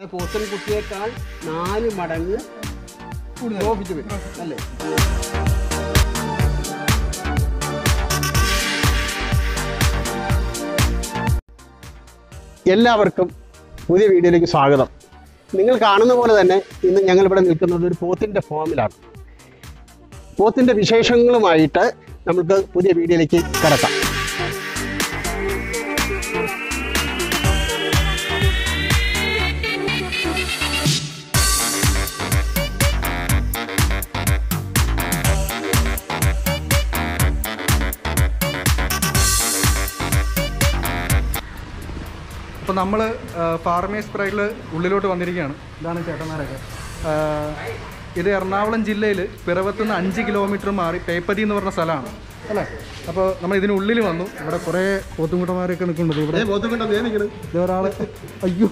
പോത്തൻ കുട്ടിയേക്കാൾ നാല് മടങ്ങ് പ്രോഫിറ്റ് വരും അല്ലേ എല്ലാവർക്കും പുതിയ വീഡിയോയിലേക്ക് സ്വാഗതം നിങ്ങൾ കാണുന്ന പോലെ തന്നെ ഇന്ന് ഞങ്ങൾ ഇവിടെ നിൽക്കുന്നത് ഒരു പോത്തിൻ്റെ ഫോമിലാണ് പോത്തിൻ്റെ വിശേഷങ്ങളുമായിട്ട് നമുക്ക് പുതിയ വീഡിയോയിലേക്ക് കിടക്കാം അപ്പോൾ നമ്മൾ ഫാർമേഴ്സ് പ്രൈഡിൽ ഉള്ളിലോട്ട് വന്നിരിക്കുകയാണ് ഇതാണ് ചേട്ടന്മാരൊക്കെ ആ, ഇത് എറണാകുളം ജില്ലയിൽ പിറവത്ത് നിന്ന് അഞ്ച് കിലോമീറ്റർ മാറി പേപ്പതി എന്ന് പറഞ്ഞ സ്ഥലമാണ് അല്ലേ അപ്പോൾ നമ്മൾ ഇതിനുള്ളിൽ വന്നു ഇവിടെ കുറേ പോത്തുംകുട്ടന്മാരൊക്കെ നിൽക്കുന്നുണ്ട് ഇവിടെ പോത്തും ഇത് ഒരാൾ അയ്യോ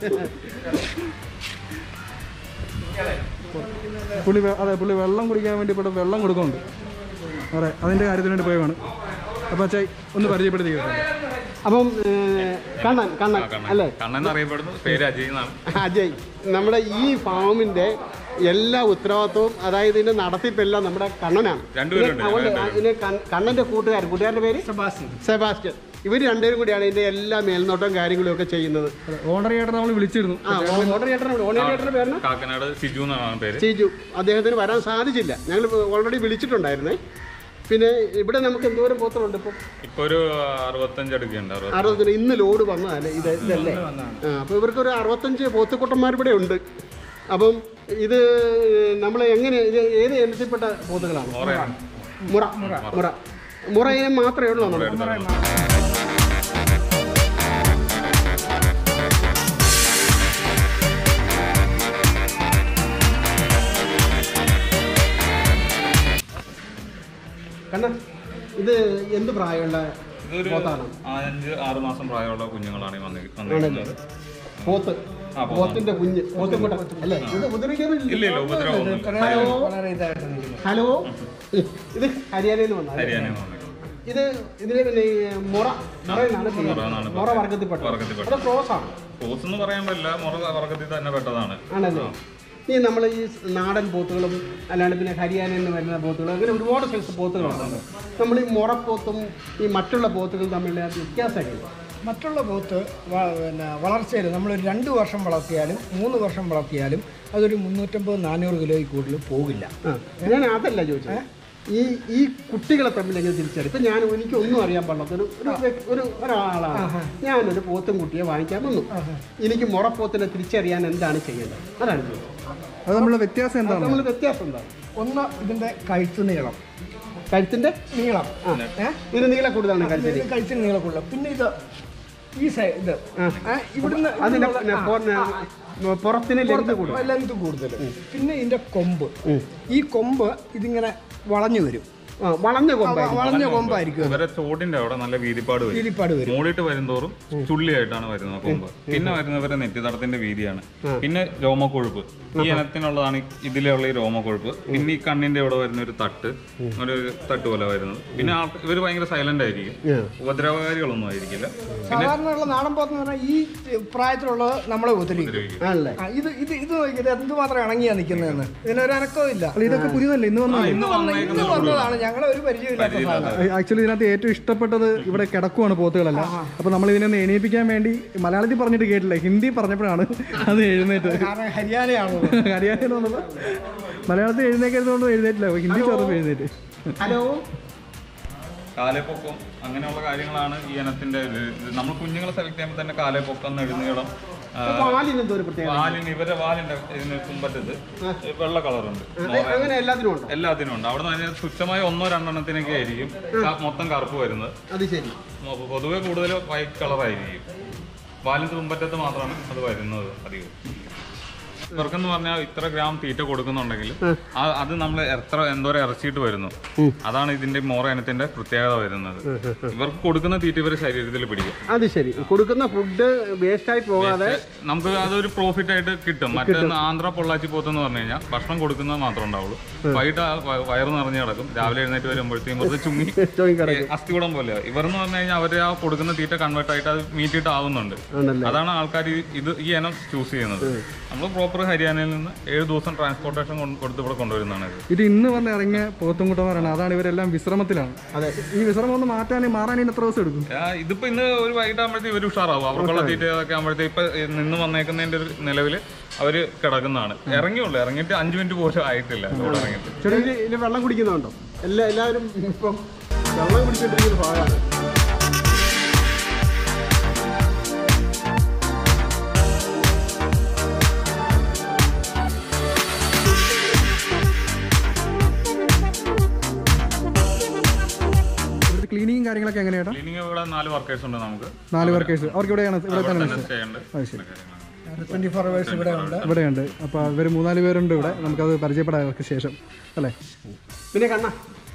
പുള്ളി വെ- അതെ പുള്ളി വെള്ളം കുടിക്കാൻ വേണ്ടി ഇവിടെ വെള്ളം കൊടുക്കുന്നുണ്ട് അതെ അതിൻ്റെ കാര്യത്തിന് വേണ്ടി പോയതാണ് അപ്പോൾ അച്ഛായി ഒന്ന് പരിചയപ്പെടുത്തി അപ്പം ഏ, കണ്ണൻ കണ്ണൻ അല്ലേ കണ്ണൻ അറിയപ്പെടുന്നു പേര് അജയ് എന്നാണ് അജയ് നമ്മുടെ ഈ ഫാമിന്റെ എല്ലാ ഉത്തരവാദിത്വവും അതായത് ഇതിന്റെ നടത്തിപ്പെല്ലാം നമ്മുടെ കണ്ണനാണ് രണ്ടുപേരുണ്ട്, ഇതിന് അതുകൊണ്ട് ഇതിന് കണ്ണ- കണ്ണന്റെ കൂട്ടുകാരൻ കൂട്ടുകാരന്റെ പേര് സെബാസ്റ്റ്യൻ ഇവർ രണ്ടുപേരും കൂടിയാണ് ഇതിന്റെ എല്ലാ മേൽനോട്ടവും കാര്യങ്ങളും ഒക്കെ ചെയ്യുന്നത് ഓണർ ചേട്ടൻ നമ്മൾ വിളിച്ചിരുന്നു ആ ഓണർ ചേട്ടനുണ്ട് ഓണർ ചേട്ടന്റെ പേരാണ് കാക്കനാട് സിജു എന്നാണ് പേര് ചേച്ചു അദ്ദേഹത്തിന് വരാൻ സാധിച്ചില്ല ഞങ്ങൾ ഓൾറെഡി വിളിച്ചിട്ടുണ്ടായിരുന്നേ പിന്നെ ഇവിടെ നമുക്ക് എന്തോരം പോത്തലുണ്ട് ഇപ്പം ഇപ്പൊ ഒരു അറുപത്തഞ്ച് അടുക്കുണ്ട് അറുപത്തി അറുപത്തിന് ഇന്ന് ലോഡ് വന്നതല്ലേ ഇത് ഇതല്ലേ ആ അപ്പോൾ ഇവർക്കൊരു അറുപത്തഞ്ച് പോത്തുക്കുട്ടന്മാർ ഇവിടെ ഉണ്ട് അപ്പം ഇത് നമ്മൾ എങ്ങനെ ഇത് ഏത് ഇനത്തിൽപ്പെട്ട പോത്തുകളാണ് മുറ മുറ മുറ ഇനം മാത്രമേ ഉള്ളൂ നമുക്ക് കണ്ണ ഇത് എന്ത് പ്രായമുള്ള ഇതൊരു പോത്താണ് അഞ്ച് ആറ് മാസം പ്രായമുള്ള കുഞ്ഞുങ്ങളാണ് ഈ വന്നി- വന്നിരിക്കുന്നത് പോത്ത് ആ, പോത്ത്. പോത്തിന്റെ കുഞ്ഞ് പോത്തുകുട്ടൻ അല്ലേ ഇത് ഉപദ്രവിക്കാനില്ല ഇല്ല ഇല്ല ഉപദ്രവമൊന്നും ഹലോ ഹലോ ഇത് ഹരിയാനയിൽ നിന്ന് വന്ന ഹരിയാനയിൽ നിന്ന് വന്നിരിക്കുന്നത്. ഇത് ഇതിന് പിന്നെ ഈ മുറ മുറ എന്നാണ് പേര്. മുറ എന്നാണ് മുറ വർഗത്തിൽപ്പെട്ട വർഗ്ഗത്തിൽപ്പെട്ട. അത് ക്രോസ് ആണ് പോത്ത് എന്ന് പറയാൻ പറ്റില്ല മുറ വർഗത്തിൽ തന്നെ പെട്ടതാണ് ആണല്ലേ ഈ നമ്മൾ ഈ നാടൻ പോത്തുകളും അല്ലാണ്ട് പിന്നെ ഹരിയാനയിൽ നിന്ന് വരുന്ന പോത്തുകളും അങ്ങനെ ഒരുപാട് സൈസ് പോത്തുകളുണ്ട് നമ്മൾ ഈ മുറപ്പോത്തും ഈ മറ്റുള്ള പോത്തുകളും തമ്മിലുള്ള വ്യത്യാസമൊക്കെ മറ്റുള്ള പോത്ത് വ- പിന്നെ വളർച്ചയിൽ നമ്മൾ രണ്ട് വർഷം വളർത്തിയാലും മൂന്ന് വർഷം വളർത്തിയാലും അതൊരു മുന്നൂറ്റമ്പത് നാനൂറ് കിലോയിൽ കൂടുതൽ പോകില്ല ആ ഞാൻ അതല്ല ചോദിച്ചത് ഈ ഈ കുട്ടികളെ തമ്മിൽ എങ്ങനെ തിരിച്ചറിയും ഇപ്പം ഞാൻ എനിക്ക് ഒന്നും അറിയാൻ പാടില്ലാത്ത ഒരു ഒരു വ്യക്- ഒരു ഒരാളാണ് ഞാനൊരു പോത്തും കുട്ടിയെ വാങ്ങിക്കാൻ വന്നു എനിക്ക് മുറപ്പോത്തിനെ തിരിച്ചറിയാൻ എന്താണ് ചെയ്യേണ്ടത് അതാണ് ചോദിച്ചത് അത് നമ്മളുടെ വ്യത്യാസം എന്താണ് നമ്മൾ വ്യത്യാസം എന്താണ് ഒന്ന് ഇതിൻ്റെ കഴുത്ത് നീളം കഴുത്തിന്റെ നീളം ഏ? ഇതിന് നീള കൂടുതലാണ് കഴുത്തിന് ഇത് കഴുത്തിന് നീളം കൂടുതൽ പിന്നെ ഇത് ഈ സൈ ഇത് ആ. ഏ? ഇവിടുന്ന് അതിന്റെ ഇവിടുന്നുള്ള- ആ, പൊ- പുറത്തിന് ലെങ്ത് കൂടുതൽ ലെങ്ത് കൂടുതൽ പിന്നെ ഇതിന്റെ കൊമ്പ് ഈ കൊമ്പ് ഇതിങ്ങനെ വളഞ്ഞു വരും ആ വളഞ്ഞ കൊമ്പ വ- വളഞ്ഞ കൊമ്പായിരിക്കും അത്. ഇവരെ ചോടിന്റെ അവിടെ നല്ല വീതിപ്പാട് വരും വീതിപ്പാട് വരും മൂടിയിട്ട് വരുന്തോറും ചുള്ളിയായിട്ടാണ് വരുന്നത് കൊമ്പ് പിന്നെ വരുന്നവരെ നെറ്റിത്തടത്തിന്റെ വീതിയാണ് പിന്നെ രോമക്കൊഴുപ്പ് ഈ ഇനത്തിനുള്ളതാണ് ഇതിലുള്ള ഈ രോമക്കൊഴുപ്പ് പിന്നെ ഈ കണ്ണിന്റെ ഇവിടെ വരുന്ന ഒരു തട്ട് ഒരു തട്ട് പോലെ വരുന്നത് പിന്നെ ആൾക്ക് ഇവര് ഭയങ്കര സൈലന്റ് ആയിരിക്കും ഉപദ്രവകാരികളൊന്നും ആയിരിക്കില്ല സാധാരണയുള്ള നാടൻ പോത്ത് എന്ന് പറഞ്ഞാൽ ഈ പ്രായത്തിലുള്ളത് നമ്മളെ ഉപദ്രവിക്കും ആണല്ലേ ആ, ഇത് ഇത് ഇത് നോക്കിയത് എന്തുമാത്രം ഇണങ്ങിയാ നിൽക്കുന്നതെന്ന് ഇതിനൊരു അനക്കവും ഇല്ല അല്ല ഇതൊക്കെ പുതിയതല്ലേ ഇന്ന് വന്ന ഇന്ന് വന്ന- ഇന്ന് വന്നതാണ് ഞങ്ങളെ ഒരു പരിചയമില്ലാത്ത സാധനം ആക്ച്വലി ഇതിനകത്ത് ഏറ്റവും ഇഷ്ടപ്പെട്ടത് ഇവിടെ കിടക്കുവാണ് പോത്തുകളെല്ലാം അപ്പൊ നമ്മൾ ഇതിനെ എണീപ്പിക്കാൻ വേണ്ടി മലയാളത്തിൽ പറഞ്ഞിട്ട് കേട്ടില്ല ഹിന്ദി പറഞ്ഞപ്പോഴാണ് അത് എഴുന്നേറ്റ് കാരണം ഹരിയാനയാണോ ഹരിയാനയിൽ വന്നപ്പോ മലയാളത്തിൽ എഴുന്നേക്കരുതുകൊണ്ട് എഴുന്നേറ്റില്ല ഹിന്ദി പറഞ്ഞപ്പോൾ എഴുന്നേറ്റ് ഹലോ കാലേപ്പൊക്കം അങ്ങനെയുള്ള കാര്യങ്ങളാണ് ഈ ഇനത്തിന്റെ ഇത്. ഇത് നമ്മൾ കുഞ്ഞുങ്ങളെ സെലക്ട് ചെയ്യുമ്പോൾ തന്നെ കാലേപ്പൊക്കം നെടുനീളം ആ, പാലിന് എന്തോ ഒരു പ്രത്യേകത വാലിന് ഇവരെ വാലിന്റെ ഇതിന് തുമ്പറ്റത്ത് വെള്ള കളറുണ്ട് ആ, അങ്ങനെ എല്ലാത്തിനും ഉണ്ടോ എല്ലാത്തിനും ഉണ്ട് അവിടെ നിന്ന് തുച്ഛമായ ഒന്നോ രണ്ടെണ്ണത്തിനൊക്കെ ആയിരിക്കും ക- മൊത്തം കറുപ്പ് വരുന്നത് അത് ശരി മൊ- പൊതുവെ കൂടുതൽ വൈറ്റ് കളറായിരിക്കും വാലിന് തുമ്പറ്റത്ത് മാത്രമാണ് അത് വരുന്നത് അധികം ഇവർക്കെന്ന് പറഞ്ഞാൽ ഇത്ര ഗ്രാം തീറ്റ കൊടുക്കുന്നുണ്ടെങ്കിൽ ആ- അത് നമ്മൾ എത്ര എന്തോരം ഇറച്ചിയിട്ട് വരുന്നു അതാണ് ഇതിന്റെ മോറ ഇനത്തിന്റെ പ്രത്യേകത വരുന്നത് ഇവർക്ക് കൊടുക്കുന്ന തീറ്റ ഇവർ ശരീരത്തിൽ പിടിക്കും അത് ശരി കൊടുക്കുന്ന ഫുഡ് വേസ്റ്റായി പോകാതെ നമുക്ക് അതൊരു പ്രോഫിറ്റ് ആയിട്ട് കിട്ടും മറ്റേ ആന്ധ്ര പൊള്ളാച്ചി പോത്തെന്ന് പറഞ്ഞു കഴിഞ്ഞാൽ ഭക്ഷണം കൊടുക്കുന്നത് മാത്രമേ ഉണ്ടാവുള്ളൂ വൈകിട്ട് ആ വ- വയറ് നിറഞ്ഞു കിടക്കും രാവിലെ എഴുന്നേറ്റ് വരുമ്പോഴത്തേക്കും വെറുതെ ചുങ്ങി ചോദിക്കട അസ്ഥികൂടം പോലെ ഇവരെന്ന് പറഞ്ഞു കഴിഞ്ഞാൽ അവർ ആ കൊടുക്കുന്ന തീറ്റ കൺവേർട്ട് ആയിട്ട് അത് മീറ്റിട്ട് ആവുന്നുണ്ട് ആണല്ലേ അതാണ് ആൾക്കാർ ഇത് ഈ ഇനം ചൂസ് ചെയ്യുന്നത് നമ്മൾ പ്രോപ്പർ ഹരിയാനയിൽ നിന്ന് ഏഴ് ദിവസം ട്രാൻസ്പോർട്ടേഷൻ കൊടുത്ത് ഇവിടെ കൊണ്ടുവരുന്നതാണ് ഇത് ഇത് ഇന്ന് വന്ന് ഇറങ്ങിയ പോത്തുംകുട്ടന്മാരാണ് അതാണ് ഇവരെല്ലാം വിശ്രമത്തിലാണ് അതെ ഈ വിശ്രമം ഒന്ന് മാറ്റാൻ മാറാൻ ഇനി എത്ര ദിവസം എടുക്കും ആ, ഇതിപ്പോ ഇന്ന് ഒരു വൈകിട്ടാകുമ്പോഴത്തേക്ക് ഇവർ ഉഷാറാവും അവർക്കുള്ള തീറ്റ ഒക്കെ ആകുമ്പോഴത്തേക്ക് ഇപ്പൊ നിന്ന് വന്നേക്കുന്നതിന്റെ ഒരു നിലവിൽ അവര് കിടക്കുന്നതാണ് ഇറങ്ങിയുള്ളൂ ഇറങ്ങിയിട്ട് അഞ്ചു മിനിറ്റ് പോലും ആയിട്ടില്ല ഇവിടെ ഇറങ്ങിയിട്ട് ചേട്ടാ ഇത് ഇതിൽ വെള്ളം കുടിക്കുന്നുണ്ടോ എല്ലാ എല്ലാവരും ഇപ്പം വെള്ളം കുടിച്ചോണ്ടിരിക്കുന്ന ഭാഗമാണ് ഇവിടുത്തെ ക്ലീനിങ്ങും കാര്യങ്ങളൊക്കെ എങ്ങനെയാ ക്ലീനിങ് ഇവിടെ നാല് വർക്കേഴ്സ് ഉണ്ട് നമുക്ക് നാല് വർക്കേഴ്സ് അവർക്ക് ഇവിടെയാണ് ഇവിടെ തന്നെ തന്നെ ചെയ്യേണ്ട അത് ശരി ട്വന്റി ഫോർ അവേഴ്സ് ഇവിടെ ഉണ്ട് ഇവിടെയുണ്ട് അപ്പോൾ ഇവർ മൂന്നാല് പേരുണ്ട് ഇവിടെ നമുക്കത് പരിചയപ്പെടാം അവർക്ക് ശേഷം അല്ലേ പിന്നെ കണ്ണ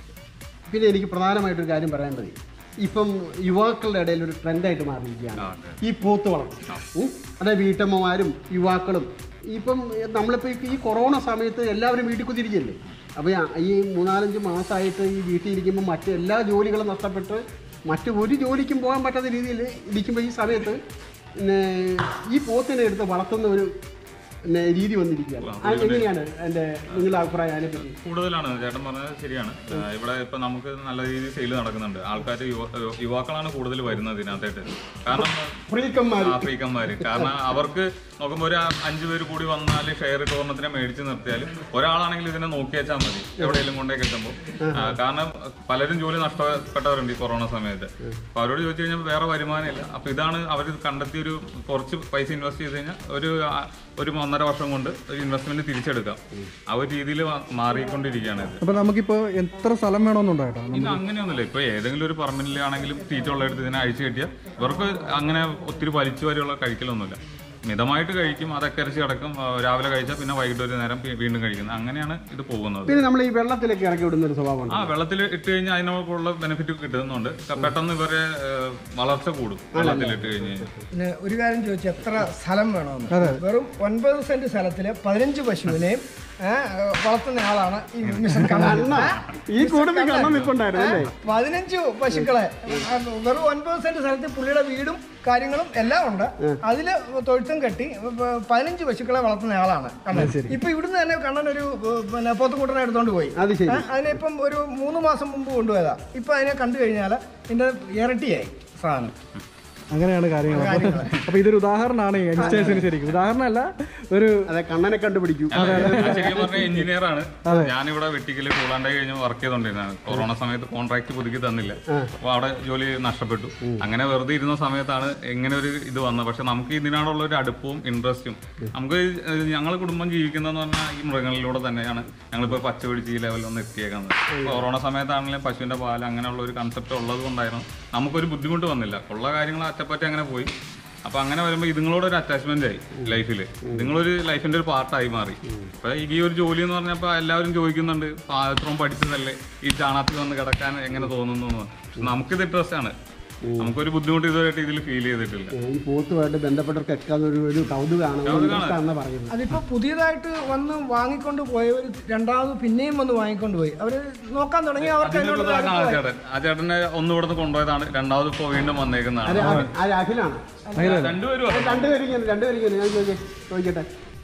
പിന്നെ എനിക്ക് പ്രധാനമായിട്ടൊരു കാര്യം പറയേണ്ടത് ഇപ്പം യുവാക്കളുടെ ഇടയിൽ ഒരു ട്രെൻഡായിട്ട് മാറിയിരിക്കുകയാണ് ഈ പോത്ത് വളർത്തൽ ഉം. അതായത് വീട്ടമ്മമാരും യുവാക്കളും ഇപ്പം നമ്മളിപ്പോൾ ഈ കൊറോണ സമയത്ത് എല്ലാവരും വീട്ടിൽ കുത്തിരിക്കല്ലേ അപ്പോൾ ഈ മൂന്നാലഞ്ച് മാസമായിട്ട് ഈ വീട്ടിൽ ഇരിക്കുമ്പോൾ മറ്റ് എല്ലാ ജോലികളും നഷ്ടപ്പെട്ട് മറ്റ് ഒരു ജോലിക്കും പോകാൻ പറ്റാത്ത രീതിയിൽ ഇരിക്കുമ്പോൾ ഈ സമയത്ത് പിന്നെ ഈ പോത്തിനെ എടുത്ത് വളർത്തുന്ന ഒരു പിന്നെ രീതി വന്നിരിക്കുകയാണ് ആ, എങ്ങനെയാണ് എൻ്റെ നിങ്ങളുടെ അഭിപ്രായം അതിനെപ്പറ്റി കൂടുതലാണ് ചേട്ടൻ പറഞ്ഞത് ശരിയാണ് ആ, ഇവിടെ ഇപ്പൊ നമുക്ക് നല്ല രീതിയിൽ സെയിൽ നടക്കുന്നുണ്ട് ആൾക്കാർ യുവാക്കളാണ് കൂടുതൽ വരുന്നത് ഇതിനകത്തായിട്ട് കാരണം ഫ്രീക്കന്മാർ ആഫ്രിക്കന്മാര് കാരണം അവർക്ക് നോക്കുമ്പോൾ ഒരു അഞ്ചു പേര് കൂടി വന്നാൽ ഷെയർ ടൂർണമെന്റിനെ മേടിച്ച് നിർത്തിയാലും ഒരാളാണെങ്കിൽ ഇതിനെ നോക്കി വെച്ചാൽ മതി എവിടെയെങ്കിലും കൊണ്ടേ കിട്ടുമ്പോൾ കാരണം പലരും ജോലി നഷ്ടപ്പെട്ടവരുണ്ട് ഈ കൊറോണ സമയത്ത് അപ്പൊ അവരോട് ചോദിച്ചു കഴിഞ്ഞാൽ വേറെ വരുമാനമില്ല അപ്പൊ ഇതാണ് അവർ കണ്ടെത്തിയ ഒരു കുറച്ച് പൈസ ഇൻവെസ്റ്റ് ചെയ്ത് കഴിഞ്ഞാൽ ഒരു ആ, ഒരു ഒന്നര വർഷം കൊണ്ട് ഒരു ഇൻവെസ്റ്റ്മെന്റ് തിരിച്ചെടുക്കാം ആ ഒരു രീതിയിൽ മാറിക്കൊണ്ടിരിക്കുകയാണ് ഇത് അപ്പോൾ നമുക്കിപ്പോൾ എത്ര സ്ഥലം വേണമെന്നുണ്ടോ കേട്ടോ ഇത് അങ്ങനെയൊന്നുമില്ല ഇപ്പൊ ഏതെങ്കിലും ഒരു പെർമനന്റിലാണെങ്കിലും തീറ്റ ഉള്ളെടുത്ത് ഇതിനെ അഴിച്ചു കെട്ടിയാൽ ഇവർക്ക് അങ്ങനെ ഒത്തിരി വലിച്ചു വരെയുള്ള കഴിക്കലൊന്നുമില്ല മിതമായിട്ട് കഴിക്കും അതൊക്കെ അരച്ച് കിടക്കും ആ, രാവിലെ കഴിച്ചാൽ പിന്നെ വൈകിട്ട് ഒരു നേരം പി- വീണ്ടും കഴിക്കുന്നത് അങ്ങനെയാണ് ഇത് പോകുന്നത് പിന്നെ നമ്മൾ ഈ വെള്ളത്തിലേക്ക് ഇറക്കി വിടുന്ന ഒരു സ്വഭാവമുണ്ട് ആ വെള്ളത്തിൽ ഇട്ട് കഴിഞ്ഞാൽ അതിനോടുള്ള ബെനിഫിറ്റ് കിട്ടുന്നുണ്ട് പെട്ടെന്ന് ഇവരെ ഏഹ്, വളർച്ച കൂടും വെള്ളത്തിൽ ഇട്ട് കഴിഞ്ഞ് കഴിഞ്ഞാൽ പിന്നെ ഒരു കാര്യം ചോദിച്ചു എത്ര സ്ഥലം വേണമെന്ന് വെറും ഒൻപത് സെന്റ് സ്ഥലത്തില് പതിനഞ്ച് പശുവിനെയും ഏ, വളർത്തുന്ന ആളാണ് ഈ മിസ്റ്റർ കണ്ണൻ അണ്ണ ഈ കൂട്ടത്തിൽ കണ്ണം നിൽപ്പുണ്ടായിരുന്നു അല്ലേ പതിനഞ്ച് പശുക്കളെ ആ, വെറും ഒൻപത് സെന്റ് സ്ഥലത്ത് പുള്ളിയുടെ വീടും കാര്യങ്ങളും എല്ലാം ഉണ്ട് അതില് തൊഴുത്തും കെട്ടി പ- പതിനഞ്ച് പശുക്കളെ വളർത്തുന്ന ആളാണ് കണ്ണൻ ഇപ്പൊ ഇവിടുന്ന് തന്നെ കണ്ണൻ ഒരു ഏ, പിന്നെ പോത്തുകൂട്ടനെ എടുത്തോണ്ട് പോയി അത് ശരി ആ, അതിനിപ്പം ഒരു മൂന്ന് മാസം മുമ്പ് കൊണ്ടുപോയതാ ഇപ്പൊ അതിനെ കണ്ടു കഴിഞ്ഞാൽ ഇതിന്റെ ഇരട്ടിയായി സാധനം അങ്ങനെയാണ് കാര്യങ്ങൾ അപ്പോൾ ഇതൊരു ഉദാഹരണമാണ് യങ്സ്റ്റേഴ്സിന് ശരിക്കും ഉദാഹരണമല്ല ഒരു അതെ കണ്ണനെ കണ്ടുപിടിക്കും ഞാൻ ശരിക്കും പറഞ്ഞ എഞ്ചിനീയർ ആണ് ഞാനിവിടെ വെട്ടിക്കല് കൂളാണ്ടായി കഴിഞ്ഞ് വർക്ക് ചെയ്തോണ്ടിരുന്നതാണ് കൊറോണ സമയത്ത് കോൺട്രാക്ട് പുതുക്കി തന്നില്ല അപ്പൊ അവിടെ ജോലി നഷ്ടപ്പെട്ടു അങ്ങനെ വെറുതെ ഇരുന്ന സമയത്താണ് ഇങ്ങനെ ഒരു ഇത് വന്നത് പക്ഷെ നമുക്ക് ഇതിനോടുള്ള ഒരു അടുപ്പവും ഇൻട്രസ്റ്റും നമുക്ക് ഞങ്ങൾ കുടുംബം ജീവിക്കുന്നതെന്ന് പറഞ്ഞാൽ ഈ മൃഗങ്ങളിലൂടെ തന്നെയാണ് ഞങ്ങളിപ്പോൾ പച്ച പിടിച്ച് ഈ ലെവലിൽ ഒന്ന് എത്തിയേക്കുന്നത് കൊറോണ സമയത്താണെങ്കിലും പശുവിന്റെ പാൽ അങ്ങനെയുള്ള ഒരു കൺസെപ്റ്റ് ഉള്ളത് കൊണ്ടായിരുന്നു നമുക്കൊരു ബുദ്ധിമുട്ട് വന്നില്ല ഉള്ള കാര്യങ്ങൾ അറ്റപ്പറ്റി അങ്ങനെ പോയി അപ്പൊ അങ്ങനെ വരുമ്പോൾ ഇതുങ്ങളോട് ഒരു അറ്റാച്ച്മെന്റ് ആയി ലൈഫിൽ നിങ്ങളൊരു ലൈഫിന്റെ ഒരു പാർട്ടായി മാറി അപ്പൊ ഈ ഒരു ജോലി എന്ന് പറഞ്ഞപ്പോ എല്ലാവരും ചോദിക്കുന്നുണ്ട് "ആ, ഇത്രയും പഠിച്ചതല്ലേ ഈ ചാണകത്തിൽ വന്ന് കിടക്കാൻ എങ്ങനെ തോന്നുന്നു എന്ന്." പക്ഷെ നമുക്കിത് ഇൻട്രസ്റ്റ് ആണ് നമുക്കൊരു ബുദ്ധിമുട്ട് ഇതുവരെയായിട്ട് ഇതിൽ ഫീൽ ചെയ്തിട്ടില്ല ഈ പോത്തുമായിട്ട് ബന്ധപ്പെട്ടവർക്കൊക്കെ അതൊരു ഒരു കൗതുകമാണ് ഒരു ഇൻട്രസ്റ്റാണെന്ന് പറയുന്നത് അതിപ്പോ പുതിയതായിട്ട് വന്ന് വാങ്ങിക്കൊണ്ട് പോയവർ രണ്ടാമത് പിന്നെയും വന്ന് വാങ്ങിക്കൊണ്ട് പോയി അവര് നോക്കാൻ തുടങ്ങി അവർക്ക് അതിനുള്ള അതിനോട് കാരണം ആ ചേട്ടൻ ആ ചേട്ടനെ ഒന്ന് ഇവിടുന്ന് കൊണ്ടുപോയതാണ് രണ്ടാമത് ഇപ്പോൾ വീണ്ടും വന്നേക്കുന്നതാണ് അത് അഖിലാണ് രണ്ടുപേരും അതെ. രണ്ടുപേരും ഇങ്ങനെ രണ്ടുപേരും ഇങ്ങനെ ഞാൻ ചോദിക്കേ ചോദിക്കട്ടെ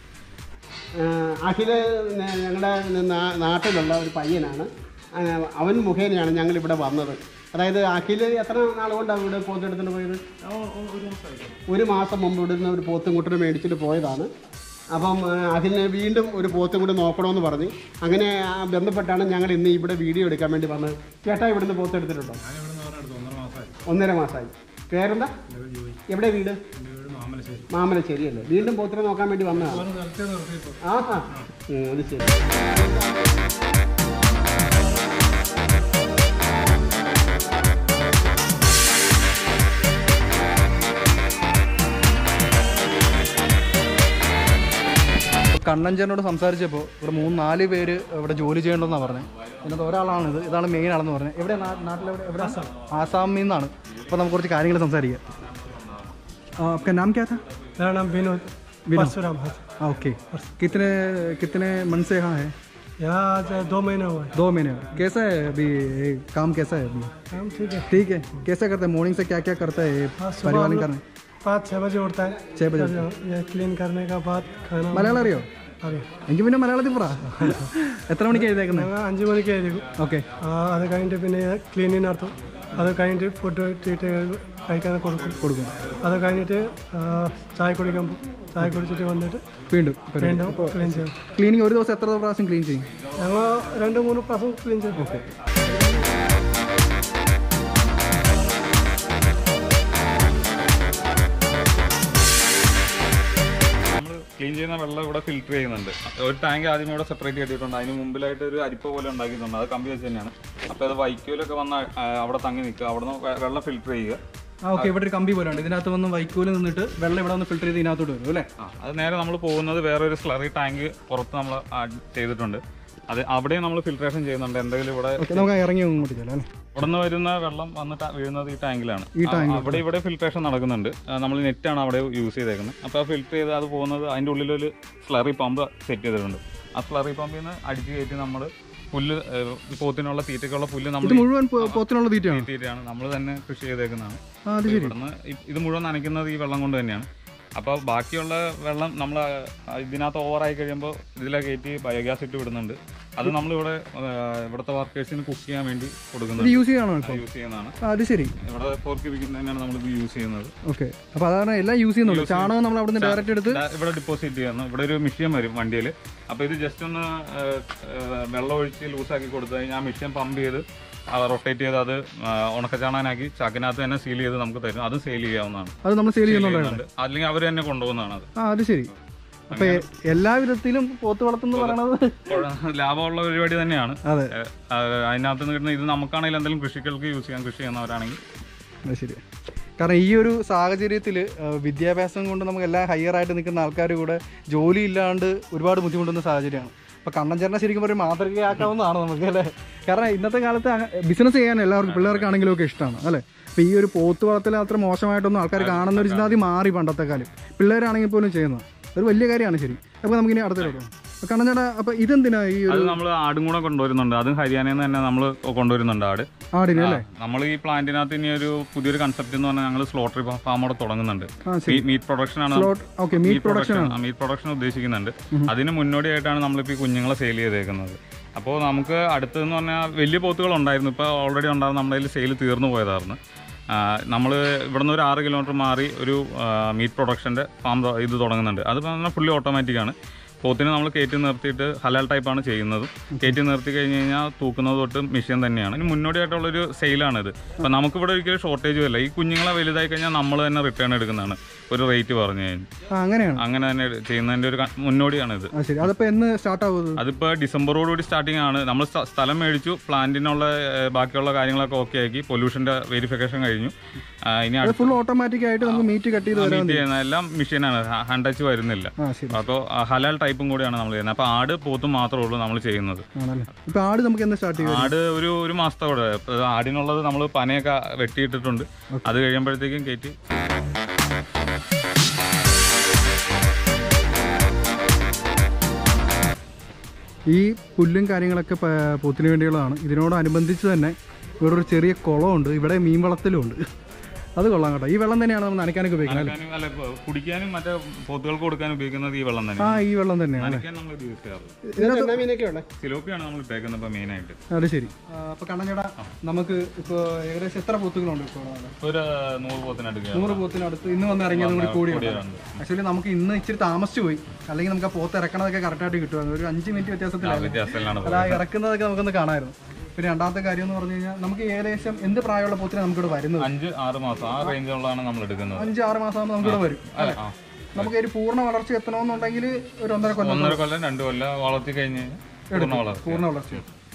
ആ, അഖില് ന- ഞങ്ങളുടെ നാ- നാട്ടിലുള്ള ഒരു പയ്യനാണ് ആ, അവൻ മുഖേനയാണ് ഞങ്ങൾ ഇവിടെ വന്നത് അതായത് അഖില് എത്ര നാൾ കൊണ്ടാണ് ഇവിടെ പോത്തെടുത്തിട്ട് പോയത് ഒരു മാസം മുമ്പ് ഇവിടുന്ന് ഒരു പോത്തും കുട്ടിനെ മേടിച്ചിട്ട് പോയതാണ് അപ്പം ആ, അഖിലിനെ വീണ്ടും ഒരു പോത്തും കൂടി നോക്കണമെന്ന് പറഞ്ഞ് അങ്ങനെ ആ, ബന്ധപ്പെട്ടാണ് ഞങ്ങൾ ഇന്ന് ഇവിടെ വീഡിയോ എടുക്കാൻ വേണ്ടി വന്നത് ചേട്ടാ ഇവിടുന്ന് പോത്തെടുത്തിട്ടുണ്ടോ ഒന്നര മാസമായി പേരെന്താ എവിടെ വീട് മാമലശ്ശേരി അല്ലേ വീണ്ടും പോത്തിനെ നോക്കാൻ വേണ്ടി വന്നതാണ് ആഹാ ഉം, അത് ശരി കണ്ണഞ്ചനോട് സംസാരിച്ചപ്പോൾ ഇവിടെ മൂന്ന് നാല് പേര് ഇവിടെ ജോലി ചെയ്യണമെന്നാണ് പറഞ്ഞത് ഇതിനകത്ത് ഒരാളാണിത് ഇതാണ് മെയിൻ ആളെന്ന് പറഞ്ഞത് എവിടെ നാട്ടിലെവിടെ എവിടെ ആസാമിൽ നിന്നാണ് അപ്പോൾ നമുക്ക് കുറച്ച് കാര്യങ്ങൾ സംസാരിക്കാം ആ, आपका नाम क्या था मेरा नाम विनोद परशुराम है हाँ ओके कितने कितने मन से यहाँ है यहाँ आज दो महीने हुए दो महीने कैसा है अभी ये काम कैसा है अभी काम ठीक है ठीक है कैसा करते हैं मॉर्निंग से क्या क्या करता है ये हाँ, सुबह परिवार हम लोग करने पाँच छः बजे उठता है छः बजे फिर ये क्लीन करने का बाद खाना മലയാളം അറിയോ അതെ എനിക്ക് പിന്നെ മലയാളത്തിൽ പറ എത്ര മണിക്ക് എഴുതേക്കുന്നത് ഞങ്ങൾ അഞ്ച് മണിക്ക് ആയിരിക്കും ഓക്കെ ആ, അത് കഴിഞ്ഞിട്ട് പിന്നെ ക്ലീനിങ് നടത്തും അത് കഴിഞ്ഞിട്ട് ഫുഡ് ഇട്ടിട്ട് കഴിക്കാൻ കൊടുക്കും കൊടുക്കും അത് കഴിഞ്ഞിട്ട് ആ, ചായ കുടിക്കാൻ പോകും ചായ കുടിച്ചിട്ട് വന്നിട്ട് വീണ്ടും വീണ്ടും ക്ലീൻ ചെയ്യും ക്ലീനിങ് ഒരു ദിവസം എത്ര പ്രാവശ്യം ക്ലീൻ ചെയ്യും ഞങ്ങൾ രണ്ട് മൂന്ന് പ്രാവശ്യം ക്ലീൻ ചെയ്യും നമ്മൾ ക്ലീൻ ചെയ്യുന്ന വെള്ളം ഇവിടെ ഫിൽറ്റർ ചെയ്യുന്നുണ്ട് ഒരു ടാങ്ക് ആദ്യം ഇവിടെ സെപ്പറേറ്റ് ചെയ്തിട്ടുണ്ട് അതിന് മുമ്പിലായിട്ട് ഒരു അരിപ്പ പോലെ ഉണ്ടാക്കിയിട്ടുണ്ട് അത് കമ്പി വെച്ച് തന്നെയാണ് അപ്പോൾ അത് വൈക്കോലൊക്കെ വന്ന് ആ, അവിടെ തങ്ങി നിൽക്കുക അവിടെ നിന്ന് വെള്ളം ഫിൽറ്റർ ചെയ്യുക ആ ഓക്കെ ഇവിടെ ഒരു കമ്പി പോലെ ഉണ്ട് ഇതിനകത്ത് വന്ന് വൈക്കോല് നിന്നിട്ട് വെള്ളം ഇവിടെ വന്ന് ഫിൽറ്റർ ചെയ്ത് ഇതിനകത്തോട്ട് വരും അല്ലേ ആ അത് നേരെ നമ്മൾ പോകുന്നത് വേറെ ഒരു സ്ലറി ടാങ്ക് പുറത്ത് നമ്മൾ ചെയ്തിട്ടുണ്ട് അത് അവിടെ നമ്മൾ ഫിൽട്രേഷൻ ചെയ്യുന്നുണ്ട് എന്തെങ്കിലും ഇവിടെ ഓക്കെ നമുക്ക് ഇറങ്ങി ഇങ്ങോട്ട് ചെല്ലാം അല്ലേ ഇവിടെ നിന്ന് വരുന്ന വെള്ളം വന്നിട്ട് വീഴുന്നത് ഈ ടാങ്കിലാണ് ഈ ആ, അവിടെ ഇവിടെ ഫിൽട്രേഷൻ നടക്കുന്നുണ്ട് നമ്മൾ നെറ്റാണ് അവിടെ യൂസ് ചെയ്തേക്കുന്നത് അപ്പോൾ ആ ഫിൽറ്റർ ചെയ്ത് അത് പോകുന്നത് അതിൻ്റെ ഉള്ളിലൊരു സ്ലറി പമ്പ് സെറ്റ് ചെയ്തിട്ടുണ്ട് ആ സ്ലറി പമ്പിൽ നിന്ന് അടിച്ച് കയറ്റി നമ്മൾ പുല്ല് ഏഹ്, പോത്തിനുള്ള തീറ്റയ്ക്കുള്ള പുല്ല് നമ്മൾ ഇത് മുഴുവൻ പോ- പോത്തിനുള്ള തീറ്റയാണ് തീറ്റയാണ് നമ്മൾ തന്നെ കൃഷി ചെയ്തേക്കുന്നതാണ് ആ അത് അപ്പോൾ ശരി ഇവിടുന്ന് ഇ- ഇത് മുഴുവൻ നനയ്ക്കുന്നത് ഈ വെള്ളം കൊണ്ട് തന്നെയാണ് അപ്പോൾ ബാക്കിയുള്ള വെള്ളം നമ്മൾ ഇതിനകത്ത് ഓവറായി കഴിയുമ്പോൾ ഇതിലെ കയറ്റി ബയോഗ്യാസ് ഇട്ട് വിടുന്നുണ്ട് അത് നമ്മളിവിടെ ആ, ഇവിടുത്തെ വർക്കേഴ്സിന് കുക്ക് ചെയ്യാൻ വേണ്ടി ഇത് കൊടുക്കുന്നുണ്ട് യൂസ് ചെയ്യണോ ഇപ്പോൾ യൂസ് ചെയ്യുന്നതാണ് ആ അത് ശരി ഇവിടെ പോർക്ക് വിൽക്കുന്നത് തന്നെയാണ് നമ്മളിത് യൂസ് ചെയ്യുന്നത് ഓക്കെ അപ്പോൾ അതാണ് എല്ലാം യൂസ് ചെയ്യുന്നുള്ളൂ ചാണകം നമ്മൾ അവിടുന്ന് ഡയറക്റ്റ് എടുത്ത് ദാ ഇവിടെ ഡിപ്പോസിറ്റ് ചെയ്യുന്നു ഇവിടെ ഒരു മെഷീൻ വരും വണ്ടിയിൽ അപ്പോൾ ഇത് ജസ്റ്റ് ഒന്ന് ആ, ആ, വെള്ളം ഒഴിച്ച് ലൂസാക്കി കൊടുത്തു കഴിഞ്ഞാൽ ആ മെഷീൻ പമ്പ് ചെയ്ത് റൊട്ടേറ്റ് ചെയ്ത് അത് ആ, ഉണക്കച്ചാണാനാക്കി ചാക്കിനകത്ത് തന്നെ സീൽ ചെയ്ത് നമുക്ക് തരും അതും സെയിൽ ചെയ്യാവുന്നതാണ് അത് നമ്മൾ സെയിൽ ചെയ്യുന്നുണ്ടോ ചെയ്യുന്നുണ്ട്. അല്ലെങ്കിൽ അവർ തന്നെ കൊണ്ടുപോകുന്നതാണ് അത് ആ അത് ശരി അപ്പോൾ എല്ലാ വിധത്തിലും പോത്ത് വളർത്തുന്ന പറയണത് ലാഭമുള്ള പരിപാടി തന്നെയാണ് അതെ ഏഹ്, ആ, അതിനകത്ത് നിന്ന് കിട്ടുന്ന ഇത് നമുക്കാണെങ്കിലും എന്തെങ്കിലും കൃഷികൾക്ക് യൂസ് ചെയ്യാൻ കൃഷി ചെയ്യുന്നവരാണെങ്കിൽ അത് ശരി കാരണം ഈ ഒരു സാഹചര്യത്തിൽ വിദ്യാഭ്യാസം കൊണ്ട് നമുക്ക് എല്ലാം ഹയർ ആയിട്ട് നിൽക്കുന്ന ആൾക്കാർ കൂടെ ജോലി ഇല്ലാണ്ട് ഒരുപാട് ബുദ്ധിമുട്ടുന്ന സാഹചര്യമാണ് അപ്പോൾ കണ്ണഞ്ചേരനെ ശരിക്കും ഒരു മാതൃകയാക്കാവുന്നതാണ് നമുക്ക് അല്ലേ കാരണം ഇന്നത്തെ കാലത്ത് ബിസിനസ് ചെയ്യാൻ എല്ലാവർക്കും പിള്ളേർക്കാണെങ്കിലും ഒക്കെ ഇഷ്ടമാണ് അല്ലേ അപ്പോൾ ഈ ഒരു പോത്ത് വളർത്തൽ അത്ര മോശമായിട്ടൊന്നും ആൾക്കാർ കാണുന്ന ഒരു ചിന്താതി മാറി പണ്ടത്തെ കാലം പിള്ളേരാണെങ്കിൽ പോലും ചെയ്യുന്നത് ഒരു വലിയ കാര്യമാണ് ശരി അപ്പോൾ നമുക്കിനി അടുത്തോട്ട് കണ്ണഞ്ചേട്ടാ അപ്പോൾ ഇതെന്തിനാ ഈ ഒരു അത് നമ്മൾ ആടും കൂടെ കൊണ്ടുവരുന്നുണ്ട് അതും ഹരിയാനയിൽ നിന്ന് തന്നെ നമ്മൾ കൊണ്ടുവരുന്നുണ്ട് ആട് ആടിന് അല്ലേ നമ്മൾ ഈ പ്ലാന്റിനകത്ത് ഇനി ഒരു പുതിയൊരു കൺസെപ്റ്റ് എന്ന് പറഞ്ഞാൽ ഞങ്ങൾ സ്ലോട്ടറി ഫാം കൂടെ തുടങ്ങുന്നുണ്ട് ആ ശരി മീറ്റ് പ്രൊഡക്ഷൻ ആണ് okay meat production meat production ഉദ്ദേശിക്കുന്നുണ്ട് അതിന് മുന്നോടിയായിട്ടാണ് നമ്മളിപ്പോൾ ഈ കുഞ്ഞുങ്ങളെ സെയിൽ ചെയ്തേക്കുന്നത് അപ്പോൾ നമുക്ക് അടുത്തെന്ന് പറഞ്ഞാൽ വലിയ പോത്തുകൾ ഉണ്ടായിരുന്നു ഇപ്പോൾ ഓൾറെഡി ഉണ്ടായിരുന്നു നമ്മുടെ കയ്യിൽ സെയിൽ തീർന്നു പോയതായിരുന്നു നമ്മൾ ഇവിടുന്ന് ഒരു ആറ് കിലോമീറ്റർ മാറി ഒരു മീറ്റ് പ്രൊഡക്ഷൻ്റെ ഫാം ഇത് തുടങ്ങുന്നുണ്ട് അത് പറഞ്ഞാൽ ഫുള്ളി ഓട്ടോമാറ്റിക് ആണ് പോത്തിനെ നമ്മൾ കയറ്റി നിർത്തിയിട്ട് ഹലാൽ ടൈപ്പാണ് ചെയ്യുന്നതും കയറ്റി നിർത്തി കഴിഞ്ഞ് കഴിഞ്ഞാൽ തൂക്കുന്നത് തൊട്ട് മെഷീൻ തന്നെയാണ് ഇനി മുന്നോടിയായിട്ടുള്ളൊരു സെയിലാണിത് അപ്പം നമുക്കിവിടെ ഒരിക്കലും ഷോർട്ടേജും ഇല്ല ഈ കുഞ്ഞുങ്ങളെ വലുതായി കഴിഞ്ഞാൽ നമ്മൾ തന്നെ റിട്ടേൺ എടുക്കുന്നതാണ് ഒരു റേറ്റ് പറഞ്ഞു കഴിഞ്ഞാൽ ആ അങ്ങനെയാണ് അങ്ങനെ തന്നെ ചെയ്യുന്നതിൻ്റെ ഒരു ക- മുന്നോടിയാണിത് ആ ശരി അതിപ്പോൾ എന്ന് സ്റ്റാർട്ട് ആവുന്നത് അതിപ്പോൾ ഡിസംബറോടുകൂടി സ്റ്റാർട്ടിംഗ് ആണ് നമ്മൾ സ്ഥ- സ്ഥലം മേടിച്ചു പ്ലാന്റിനുള്ള ഏഹ്, ബാക്കിയുള്ള കാര്യങ്ങളൊക്കെ ഓക്കെ ആക്കി പൊല്യൂഷൻ്റെ വെരിഫിക്കേഷൻ കഴിഞ്ഞു ആ, ഇനി അത് അടുത്ത ഫുൾ ഓട്ടോമാറ്റിക് ആയിട്ട് നമുക്ക് മീറ്റ് കട്ട് ചെയ്ത് വരാൻ മീറ്റ് ചെയ്യുന്ന എല്ലാം മെഷീനാണ് ഹാൻഡ് ടച്ച് വരുന്നില്ല ആ ശരി അപ്പോൾ ഹലാൽ ടൈപ്പും കൂടിയാണ് നമ്മൾ ചെയ്യുന്നത് അപ്പോൾ ആട് പോത്തും മാത്രമേ ഉള്ളൂ നമ്മൾ ചെയ്യുന്നത് ആണല്ലേ ഇപ്പൊ ആട് നമുക്ക് എന്ന് സ്റ്റാർട്ട് ചെയ്യും ആട് ഒരു ഒരു മാസത്തെ കൂടെ ഇപ്പൊ ആടിനുള്ളത് നമ്മൾ പനയൊക്കെ വെട്ടിയിട്ടിട്ടുണ്ട് അത് കഴിയുമ്പോഴത്തേക്കും കയറ്റി ഈ പുല്ലും കാര്യങ്ങളൊക്കെ പ- പോത്തിന് വേണ്ടിയുള്ളതാണ് ഇതിനോടനുബന്ധിച്ച് തന്നെ ഇവിടെ ഒരു ചെറിയ കുളമുണ്ട് ഇവിടെ മീൻ വളർത്തലും ഉണ്ട് അത് കൊള്ളാം കേട്ടോ ഈ വെള്ളം തന്നെയാണ് നമ്മൾ നനയ്ക്കാനൊക്കെ ഉപയോഗിക്കുന്നത് അല്ലേ? നനയ്ക്കാനും അല്ല ഇപ്പൊ കുടിക്കാനും മറ്റേ പോത്തുകൾക്ക് കൊടുക്കാനും ഉപയോഗിക്കുന്നത് ഈ വെള്ളം ആ തന്നെ ഈ വെള്ളം തന്നെയാണ് നനയ്ക്കാൻ നമ്മൾ ഇത് യൂസ് ചെയ്യാറ് ഇതിനകത്ത് എന്നാ മീനൊക്കെ ഉള്ളത് സിലോപ്പിയാണ് നമ്മൾ ഇട്ടേക്കുന്നത് ഇപ്പൊ മെയിൻ ആയിട്ട് അത് ശരി അപ്പൊ കണ്ണഞ്ചേട്ടാ നമുക്ക് ഇപ്പോൾ ഏകദേശം എത്ര പോത്തുകളുണ്ട് ഇപ്പോൾ ഇവിടെ? ഒരു നൂറ് പോത്തിനടുക്കുക നൂറ് പോത്തിനടുത്ത് ഇന്ന് വന്ന് ഇറങ്ങിയതും കൂടി കൂടി കൂടിയുണ്ട്. ആക്ച്വലി നമുക്ക് ഇന്ന് ഇച്ചിരി താമസിച്ചു പോയി അല്ലെങ്കിൽ നമുക്ക് ആ പോത്ത് ഇറക്കണതൊക്കെ കറക്റ്റായിട്ട് കിട്ടുമായിരുന്നു ഒരു അഞ്ച് മിനിറ്റ് വ്യത്യാസത്തിലായിരുന്നു വ്യത്യാസത്തിലാണ് അല്ല ആ ഇറക്കുന്നതൊക്കെ നമുക്കൊന്ന് കാണാമായിരുന്നു പിന്നെ രണ്ടാമത്തെ കാര്യം എന്ന് പറഞ്ഞു കഴിഞ്ഞാൽ നമുക്ക് ഏകദേശം എന്ത് പ്രായമുള്ള പോത്തിനെ നമുക്കിവിടെ വരുന്നത് അഞ്ച് ആറ് മാസം ആ റേഞ്ചുള്ളതാണ് നമ്മൾ എടുക്കുന്നത് അഞ്ച് ആറ് മാസം ആകുമ്പോൾ നമുക്കിവിടെ വരും അല്ല ആ നമുക്ക് ഒരു പൂർണ്ണ വളർച്ച എത്തണമെന്നുണ്ടെങ്കിൽ ഒരു ഒന്നര കൊല്ലം ഒന്നര കൊല്ലം രണ്ട് കൊല്ലം വളർത്തി കഴിഞ്ഞ് കഴിഞ്ഞാൽ പൂർണ്ണ വളർച്ച പൂർണ്ണ വളർച്ച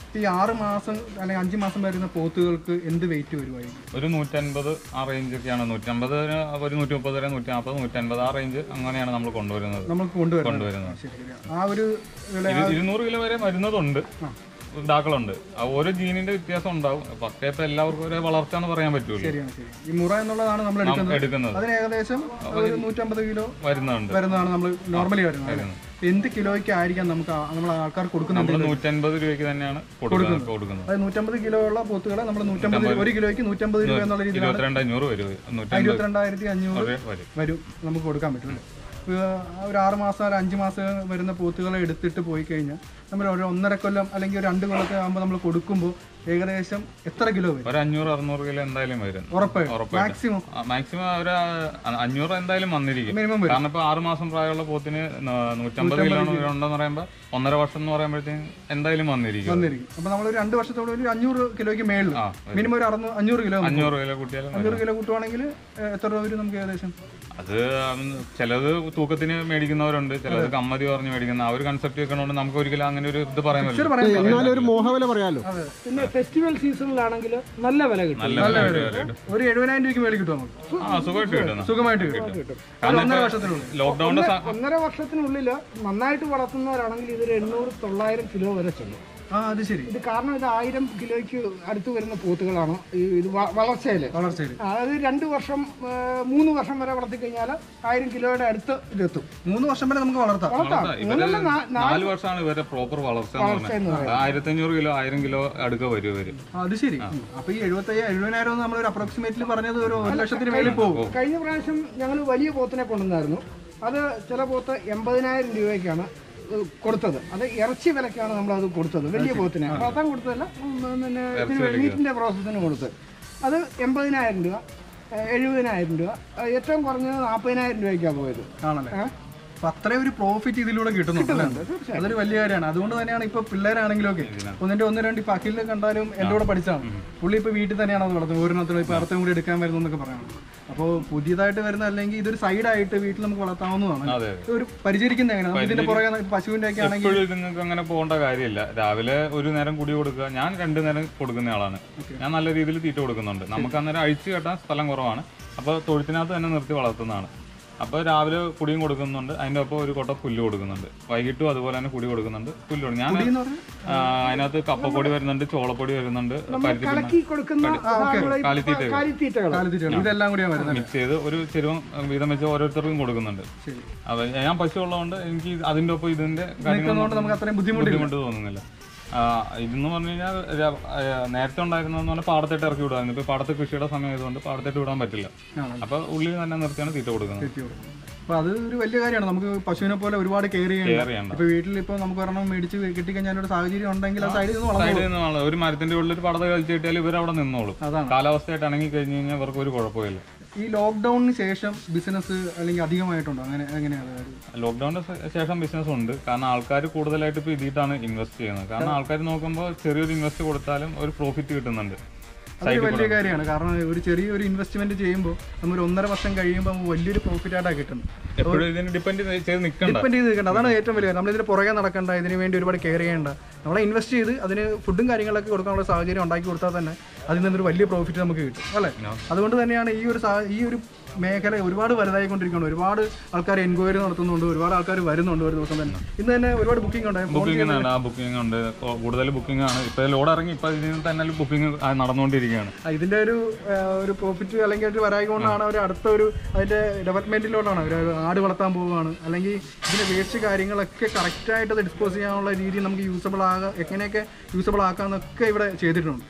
ഈ ആറ് മാസം അല്ലെങ്കിൽ അഞ്ച് മാസം വരുന്ന പോത്തുകൾക്ക് എന്ത് വെയിറ്റ് വരുമായിരിക്കും ഒരു നൂറ്റൻപത് ആ റേഞ്ച് ഒക്കെയാണ് നൂറ്റമ്പത് ഒരു നൂറ്റി മുപ്പത് വരെ നൂറ്റി നാൽപ്പത് നൂറ്റൻപത് ആ റേഞ്ച് അങ്ങനെയാണ് നമ്മൾ കൊണ്ടുവരുന്നത് നമുക്ക് കൊണ്ടുവരുന്നത് കൊണ്ടുവരുന്നത് ശരി ശരി ആ ഒരു വില ഇരു- ഇരുന്നൂറ് കിലോ വരെ വരുന്നതുണ്ട് ഇതാക്കളുണ്ട് ആ ഓരോ ജീനിന്റെ വ്യത്യാസം ഉണ്ടാവും പക്ക ഇപ്പൊ എല്ലാവർക്കും ഒരേ വളർച്ച എന്ന് പറയാൻ പറ്റൂല ശരിയാണ് ശരി ഈ മുറ എന്നുള്ളതാണ് നമ്മൾ എടുക്കുന്നത് എടുക്കുന്നത് അതിന് ഏകദേശം ഒരു നൂറ്റമ്പത് കിലോ വരുന്നുണ്ട് വരുന്നതാണ് നമ്മൾ നോർമലി വരുന്നത് അല്ലേ? എന്ത് കിലോയ്ക്ക് ആയിരിക്കാം നമുക്ക് ആ- നമ്മൾ ആൾക്കാർ കൊടുക്കുന്നുണ്ട് നമ്മൾ നൂറ്റൻപത് രൂപയ്ക്ക് തന്നെയാണ് കൊടുക്കുന്നത് കൊടുക്കുന്നത് അതായത് നൂറ്റമ്പത് കിലോ ഉള്ള പോത്തുകളെ നമ്മൾ നൂറ്റമ്പത് ഒരു കിലോയ്ക്ക് നൂറ്റമ്പത് രൂപ എന്നുള്ള രീതിയിൽ ഇരുപത്തിരണ്ട് അഞ്ഞൂറ് വരും നൂറ്റൻപത് ഇരുപത്തിരണ്ടായിരത്തി അഞ്ഞൂറ് വരെ വരും വരും നമുക്ക് കൊടുക്കാൻ പറ്റും അല്ലേ? ഇപ്പൊ ഒരു ആറ് മാസം ഒരു അഞ്ച് മാസം വരുന്ന പോത്തുകളെ എടുത്തിട്ട് പോയി കഴിഞ്ഞാൽ നമ്മൾ ഒരു ഒന്നര കൊല്ലം അല്ലെങ്കിൽ ഒരു രണ്ട് കൊല്ലത്തെ ആകുമ്പോൾ നമ്മൾ കൊടുക്കുമ്പോൾ ഏകദേശം എത്ര കിലോ വരും ഒരു അഞ്ഞൂറ് അറുന്നൂറ് കിലോ എന്തായാലും വരും ഉറപ്പായിട്ടും ഉറപ്പായിട്ടും. മാക്സിമം മാക്സിമം ഒരു ആ, അഞ്ഞൂറ് എന്തായാലും വന്നിരിക്കും മിനിമം വരും കാരണം ഇപ്പൊ ആറ് മാസം പ്രായമുള്ള പോത്തിന് ന- നൂറ്റമ്പത് കിലോ ഉണ്ടെന്ന് പറയുമ്പോ ഒന്നര വർഷം എന്ന് പറയുമ്പോഴത്തേക്കും എന്തായാലും വന്നിരിക്കും വന്നിരിക്കും അപ്പൊ നമ്മൾ ഒരു രണ്ട് വർഷത്തോടെ ഒരു അഞ്ഞൂറ് കിലോയ്ക്ക് മേളിൽ ആ മിനിമം ഒരു അറുന്നൂറ് അഞ്ഞൂറ് കിലോ അഞ്ഞൂറ് കിലോ കൂട്ടിയാലും വരും. അഞ്ഞൂറ് കിലോ കൂട്ടുവാണെങ്കിൽ ഏഹ്, എത്ര രൂപ വരും നമുക്ക് ഏകദേശം അത് ഉം, ചിലത് തൂക്കത്തിന് മേടിക്കുന്നവരുണ്ട് ചിലത് കമ്മതി പറഞ്ഞ് മേടിക്കുന്ന ആ ഒരു കൺസെപ്റ്റ് വെക്കണോണ്ട് നമുക്ക് ഒരിക്കലും അങ്ങനെ ഒരു ഇത് പറയാൻ പറ്റില്ല പറയാൻ എന്നാലും ഒരു മോഹവില പറയാലോ പിന്നെ ഫെസ്റ്റിവൽ സീസണിലാണെങ്കിൽ നല്ല വില കിട്ടും നല്ല വില കിട്ടും. ഒരു എഴുപതിനായിരം രൂപയ്ക്ക് മേളിൽ കിട്ടും നമുക്ക് ആ സുഖമായിട്ട് കിട്ടുന്ന സുഖമായിട്ട് കിട്ടും ഒരു ഒന്നര വർഷത്തിനുള്ളിൽ ലോക്ക്ഡൌണിന്റെ സ- ഒന്നര വർഷത്തിനുള്ളിൽ നന്നായിട്ട് വളർത്തുന്നവരാണെങ്കിൽ ഇതൊരു എണ്ണൂറ് തൊള്ളായിരം കിലോ വരെ ചെല്ലും ആ അത് ശരി ഇത് കാരണം ഇത് ആയിരം കിലോയ്ക്ക് അടുത്ത് വരുന്ന പോത്തുകളാണ് ഈ ഇത് വ- വളർച്ചയില് വളർച്ചയിൽ അതായത് രണ്ട് വർഷം ആ, മൂന്ന് വർഷം വരെ വളർത്തി കഴിഞ്ഞാൽ ആയിരം കിലോയുടെ അടുത്ത് ഇതെത്തും മൂന്ന് വർഷം വരെ നമുക്ക് വളർത്താം വളർത്താം ഇവര് മൂന്നല്ല നാ- നാല് വർഷമാണ് ഇവരെ പ്രോപ്പർ വളർച്ച എന്ന് പറഞ്ഞത് ആയിരത്തി അഞ്ഞൂറ് കിലോ ആയിരം കിലോ അടുക്ക വരും ഇവര് ആ, അത് ശരി ഉം. അപ്പൊ ഈ എഴുപത്തി എഴുപതിനായിരം നമ്മൾ ഒരു അപ്രോക്സിമേറ്റ്ലി പറഞ്ഞത് ഒരു ഒരു ലക്ഷത്തിന് മേളിൽ പോകും കഴിഞ്ഞ പ്രാവശ്യം ഞങ്ങൾ വലിയ പോത്തിനെ കൊണ്ടുവന്നായിരുന്നു അത് ചില പോത്ത് എൺപതിനായിരം രൂപയ്ക്കാണ് ഏഹ്, കൊടുത്തത് അത് ഇറച്ചി വിലക്കാണ് നമ്മൾ അത് കൊടുത്തത് വലിയ പോത്തിനെ വളർത്താൻ കൊടുത്തതല്ല ഉം, പിന്നെ ഇതിന് മീറ്റിന്റെ പ്രോസസ്സിന് കൊടുത്തത് അത് എൺപതിനായിരം രൂപ ഏഹ്, എഴുപതിനായിരം രൂപ ഏഹ്, ഏറ്റവും കുറഞ്ഞത് നാൽപ്പതിനായിരം രൂപയ്ക്കാണ് പോയത് ആണല്ലേ ഏ? അപ്പൊ അത്രയും ഒരു പ്രോഫിറ്റ് ഇതിലൂടെ കിട്ടുന്നുണ്ട് അല്ലേ? അതൊരു വലിയ കാര്യമാണ് അതുകൊണ്ട് തന്നെയാണ് ഇപ്പൊ പിള്ളേരാണെങ്കിലും ഒക്കെ ഒന്നിന്റെ ഒന്ന് രണ്ട് ഇപ്പൊ അഖിലിൽ കണ്ടാലും എന്റെ കൂടെ പഠിച്ചതാണ് പുള്ളി ഇപ്പൊ വീട്ടിൽ തന്നെയാണ് അത് വളർത്തുന്നത് ഒരെണ്ണത്തിലും ഇപ്പൊ അടുത്തും കൂടി എടുക്കാൻ വരുന്നു എന്നൊക്കെ പറയണം അപ്പോൾ പുതിയതായിട്ട് വരുന്ന അല്ലെങ്കിൽ ഇതൊരു സൈഡായിട്ട് വീട്ടിൽ നമുക്ക് വളർത്താവുന്നതാണ് അതെ ഒരു പരിചരിക്കുന്ന എങ്ങനെ നമുക്ക് ഇതിന്റെ പുറകെ പശുവിന്റെ ഒക്കെ ആണെങ്കിൽ എപ്പോഴും നിങ്ങൾക്ക് അങ്ങനെ പോകേണ്ട കാര്യമില്ല രാവിലെ ഒരു നേരം കുടി കൊടുക്കുക ഞാൻ രണ്ടു നേരം കൊടുക്കുന്ന ആളാണ് ഞാൻ നല്ല രീതിയിൽ തീറ്റ കൊടുക്കുന്നുണ്ട് നമുക്ക് അന്നേരം അഴിച്ചു കെട്ടാൻ സ്ഥലം കുറവാണ് അപ്പോൾ തൊഴുത്തിനകത്ത് തന്നെ നിർത്തി വളർത്തുന്നതാണ് അപ്പോൾ രാവിലെ കുടിയും കൊടുക്കുന്നുണ്ട് അതിൻ്റെ ഒപ്പം ഒരു കൊട്ട പുല്ല് കൊടുക്കുന്നുണ്ട് വൈകിട്ടും അതുപോലെ തന്നെ കുടി കൊടുക്കുന്നുണ്ട് പുല്ല് കൊടുക്കും ഞാൻ ആ, അതിനകത്ത് കപ്പപ്പൊടി വരുന്നുണ്ട് ചോളപ്പൊടി വരുന്നുണ്ട് പരുത്തി കലക്കി കൊടുക്കുന്ന സാധനങ്ങള് ഈ കാലിത്തീറ്റ കാലിത്തീറ്റകൾ കാലിത്തീറ്റയാണ് ഇതെല്ലാം കൂടിയാണ് വരുന്നത് മിക്സ് ചെയ്ത് ഒരു ചെരുവം വീതം വെച്ച് ഓരോരുത്തർക്കും കൊടുക്കുന്നുണ്ട് ശരി അപ്പൊ ഞാൻ പശു ഉള്ളതുകൊണ്ട് എനിക്ക് അതിന്റെ ഒപ്പം ഇതിന്റെ നിൽക്കുന്നതുകൊണ്ട് നമുക്ക് അത്രയും ബുദ്ധിമുട്ടില്ല ബുദ്ധിമുട്ട് തോന്നുന്നില്ല ആ, ഇതെന്ന് പറഞ്ഞു കഴിഞ്ഞാൽ ര- ആ, നേരത്തെ ഉണ്ടായിരുന്നെന്ന് പറഞ്ഞാൽ പാടത്തേട്ട് ഇറക്കി വിടായിരുന്നു ഇപ്പൊ പാടത്തെ കൃഷിയുടെ സമയം ആയതുകൊണ്ട് പാടത്തേട്ട് വിടാൻ പറ്റില്ല ആണല്ലേ. അപ്പൊ ഉള്ളിൽ തന്നെ നിർത്തിയാണ് തീറ്റ കൊടുക്കുന്നത് അപ്പൊ അത് ഒരു വലിയ കാര്യമാണ് നമുക്ക് പശുവിനെ പോലെ ഒരുപാട് കെയർ ചെയ്യണം കെയർ ചെയ്യണ്ട ഇപ്പൊ വീട്ടിൽ ഇപ്പൊ നമുക്ക് ഒരെണ്ണം മേടിച്ച് കിട്ടിക്കഴിഞ്ഞാൽ ഒരു സാഹചര്യം ഉണ്ടെങ്കിൽ ആ സൈഡിൽ നിന്ന് വളർന്നു സൈഡിൽ നിന്നുള്ള ഒരു മരത്തിന്റെ ഉള്ളിൽ ഒരു പടത കളിച്ച് കിട്ടിയാൽ ഇവർ അവിടെ നിന്നോളും അതാണ്. കാലാവസ്ഥയായിട്ട് ഇണങ്ങി കഴിഞ്ഞ് കഴിഞ്ഞാൽ ഇവർക്ക് ഒരു കുഴപ്പമില്ല ഈ ലോക്ക്ഡൌണിന് ശേഷം ബിസിനസ് അല്ലെങ്കിൽ അധികമായിട്ടുണ്ടോ അങ്ങനെ എങ്ങനെയാണ് അത്? ലോക്ക്ഡൌണിന് ശേഷം ബിസിനസ് ഉണ്ട് കാരണം ആൾക്കാർ കൂടുതലായിട്ട് ഇപ്പോൾ ഇതിട്ടാണ് ഇൻവെസ്റ്റ് ചെയ്യുന്നത് കാരണം ആൾക്കാർ നോക്കുമ്പോൾ ചെറിയൊരു ഇൻവെസ്റ്റ് കൊടുത്താലും ഒരു പ്രോഫിറ്റ് കിട്ടുന്നുണ്ട് അതൊരു വലിയ കാര്യമാണ് കാരണം ഒരു ചെറിയൊരു ഇൻവെസ്റ്റ്മെന്റ് ചെയ്യുമ്പോൾ നമ്മൾ ഒരു ഒന്നര വർഷം കഴിയുമ്പോൾ നമുക്ക് വലിയൊരു പ്രോഫിറ്റ് ആയിട്ടാണ് കിട്ടുന്നത് എപ്പോഴും ഇതിന് ഡിപ്പെൻഡ് ചെയ്ത് നിൽക്കണ്ട ഡിപ്പെൻഡ് ചെയ്ത് നിൽക്കേണ്ട അതാണ് ഏറ്റവും വലിയ കാര്യം നമ്മളിതിന് പുറകെ നടക്കേണ്ട ഇതിന് വേണ്ടി ഒരുപാട് കെയർ ചെയ്യേണ്ട നമ്മളെ ഇൻവെസ്റ്റ് ചെയ്ത് അതിന് ഫുഡും കാര്യങ്ങളൊക്കെ കൊടുക്കാനുള്ള സാഹചര്യം ഉണ്ടാക്കി കൊടുത്താൽ തന്നെ അതിൽ നിന്നൊരു വലിയ പ്രോഫിറ്റ് നമുക്ക് കിട്ടും അല്ലേ അതുകൊണ്ട് തന്നെയാണ് ഈ ഒരു സാ- ഈ ഒരു മേഖല ഒരുപാട് വലുതായിക്കൊണ്ടിരിക്കുകയാണ് ഒരുപാട് ആൾക്കാർ എൻക്വയറി നടത്തുന്നുണ്ട് ഒരുപാട് ആൾക്കാർ വരുന്നുണ്ട് ഒരു ദിവസം തന്നെ ഇന്ന് തന്നെ ഒരുപാട് ബുക്കിംഗ് ഉണ്ടായി ഫോൺ ബുക്കിംഗ് ഉണ്ട് ആ ബുക്കിംഗ് ഉണ്ട് കൊ- കൂടുതൽ ബുക്കിംഗ് ആണ് ഇപ്പൊ ലോഡ് ഇറങ്ങി ഇപ്പൊ ഇതിന് തന്നെ ബുക്കിംഗ് നടന്നുകൊണ്ടിരിക്കുകയാണ് ആ, ഇതിന്റെ ഒരു ആ, ഒരു പ്രോഫിറ്റ് അല്ലെങ്കിൽ ഒരു വരായി കൊണ്ടാണ് അവർ അടുത്ത ഒരു അതിന്റെ ഡെവലപ്മെന്റിലോട്ടാണ് അവർ ആട് വളർത്താൻ പോവുകയാണ് അല്ലെങ്കിൽ ഇതിന്റെ വേസ്റ്റ് കാര്യങ്ങളൊക്കെ കറക്റ്റായിട്ട് അത് ഡിസ്പോസ് ചെയ്യാനുള്ള രീതി നമുക്ക് യൂസബിൾ ആകാം എങ്ങനെയൊക്കെ യൂസബിൾ ആക്കാന്നൊക്കെ ഇവിടെ ചെയ്തിട്ടുണ്ട്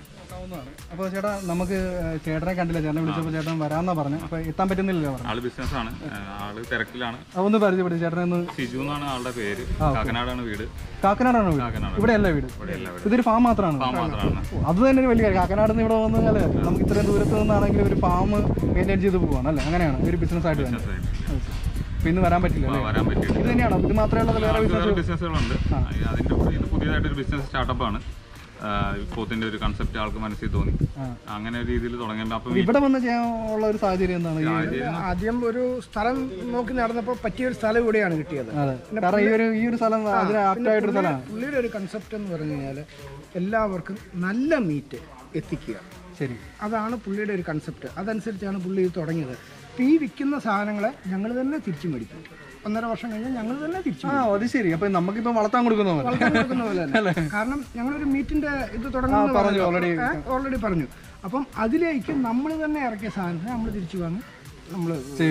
അപ്പോൾ ചേട്ടാ നമുക്ക് ചേട്ടനെ കണ്ടില്ല ചേട്ടനെ വിളിച്ചപ്പോൾ ചേട്ടൻ വരാമെന്നാ പറഞ്ഞു അപ്പോൾ എത്താൻ പറ്റുന്നില്ലല്ലോ പറഞ്ഞു ആള് ബിസിനസ്സാണ് ആള് തിരക്കിലാണ് അതൊന്ന് പരിചയപ്പെടുത്തി ചേട്ടനെ ഒന്ന് ഷിജു എന്നാണ് ആളുടെ പേര് കാക്കനാടാണ് വീട് കാക്കനാടാണോ വീട് കാക്കനാട് ഇവിടെ അല്ല വീട് ഇവിടെയല്ല വീട് ഇതൊരു ഫാം മാത്രമാണ് ആ മാത്രമാണ് ഓ, അത് തന്നെ ഒരു വലിയ കാര്യം കാക്കനാട് നിന്ന് ഇവിടെ വന്നു കഴിഞ്ഞാൽ നമുക്ക് ഇത്രയും ദൂരത്ത് നിന്നാണെങ്കിൽ ഒരു ഫാം മെയിൻറ്റെയിൻ ചെയ്ത് പോവാണ് അല്ലേ അങ്ങനെയാണ് ഒരു ബിസിനസ് ആയിട്ട് തന്നെ അപ്പോൾ ഇന്ന് വരാൻ പറ്റില്ല അല്ലേ വരാൻ പറ്റിയില്ല ഇത് തന്നെയാണോ ഇത് മാത്രമേ ഉള്ളത് വേറെ വേറെ ബിസിനസ്സുകളുണ്ട് അതിന്റെ കൂടെ ഇത് പുതിയതായിട്ടൊരു ബിസിനസ് സ്റ്റാർട്ടപ്പ് ആണ് ആ, പോത്തിന്റെ ഒരു കൺസെപ്റ്റ് ആൾക്ക് മനസ്സിൽ തോന്നി അങ്ങനെ ഒരു രീതിയിൽ തുടങ്ങേണ്ട അപ്പം ഇവിടെ വന്ന് ചെയ്യാനുള്ള ഒരു സാഹചര്യം എന്താണ് ഈ ആദ്യം ഒരു സ്ഥലം നോക്കി നടന്നപ്പോൾ പറ്റിയ ഒരു സ്ഥലം ഇവിടെയാണ് കിട്ടിയത് അതെ കാരണം ഈ ഒരു ഈ ഒരു സ്ഥലം അതിന് ആപ്റ്റായിട്ടൊരു പുള്ളി- സ്ഥലമാണ് പുള്ളിയുടെ ഒരു കൺസെപ്റ്റ് എന്ന് പറഞ്ഞു കഴിഞ്ഞാൽ എല്ലാവർക്കും നല്ല മീറ്റ് എത്തിക്കുക ശരി അതാണ് പുള്ളിയുടെ ഒരു കൺസെപ്റ്റ് അതനുസരിച്ചാണ് പുള്ളി ഇത് തുടങ്ങിയത് അപ്പോൾ ഈ വിൽക്കുന്ന സാധനങ്ങളെ ഞങ്ങൾ തന്നെ തിരിച്ചു മേടിക്കും ഒന്നര വർഷം കഴിഞ്ഞാൽ ഞങ്ങൾ തന്നെ തിരിച്ചു ആ അത് ശരി അപ്പൊ നമുക്കിപ്പോ വളർത്താൻ കൊടുക്കുന്ന പോലെ വളർത്താൻ കൊടുക്കുന്ന പോലെ തന്നെ കാരണം ഞങ്ങളൊരു മീറ്റിന്റെ ഇത് തുടങ്ങുന്നത് പറഞ്ഞു, already. ഓൾറെഡി പറഞ്ഞു അപ്പം അതിലേക്ക് നമ്മൾ തന്നെ ഇറക്കിയ സാധനത്തിന് നമ്മൾ തിരിച്ചു വാങ്ങി നമ്മൾ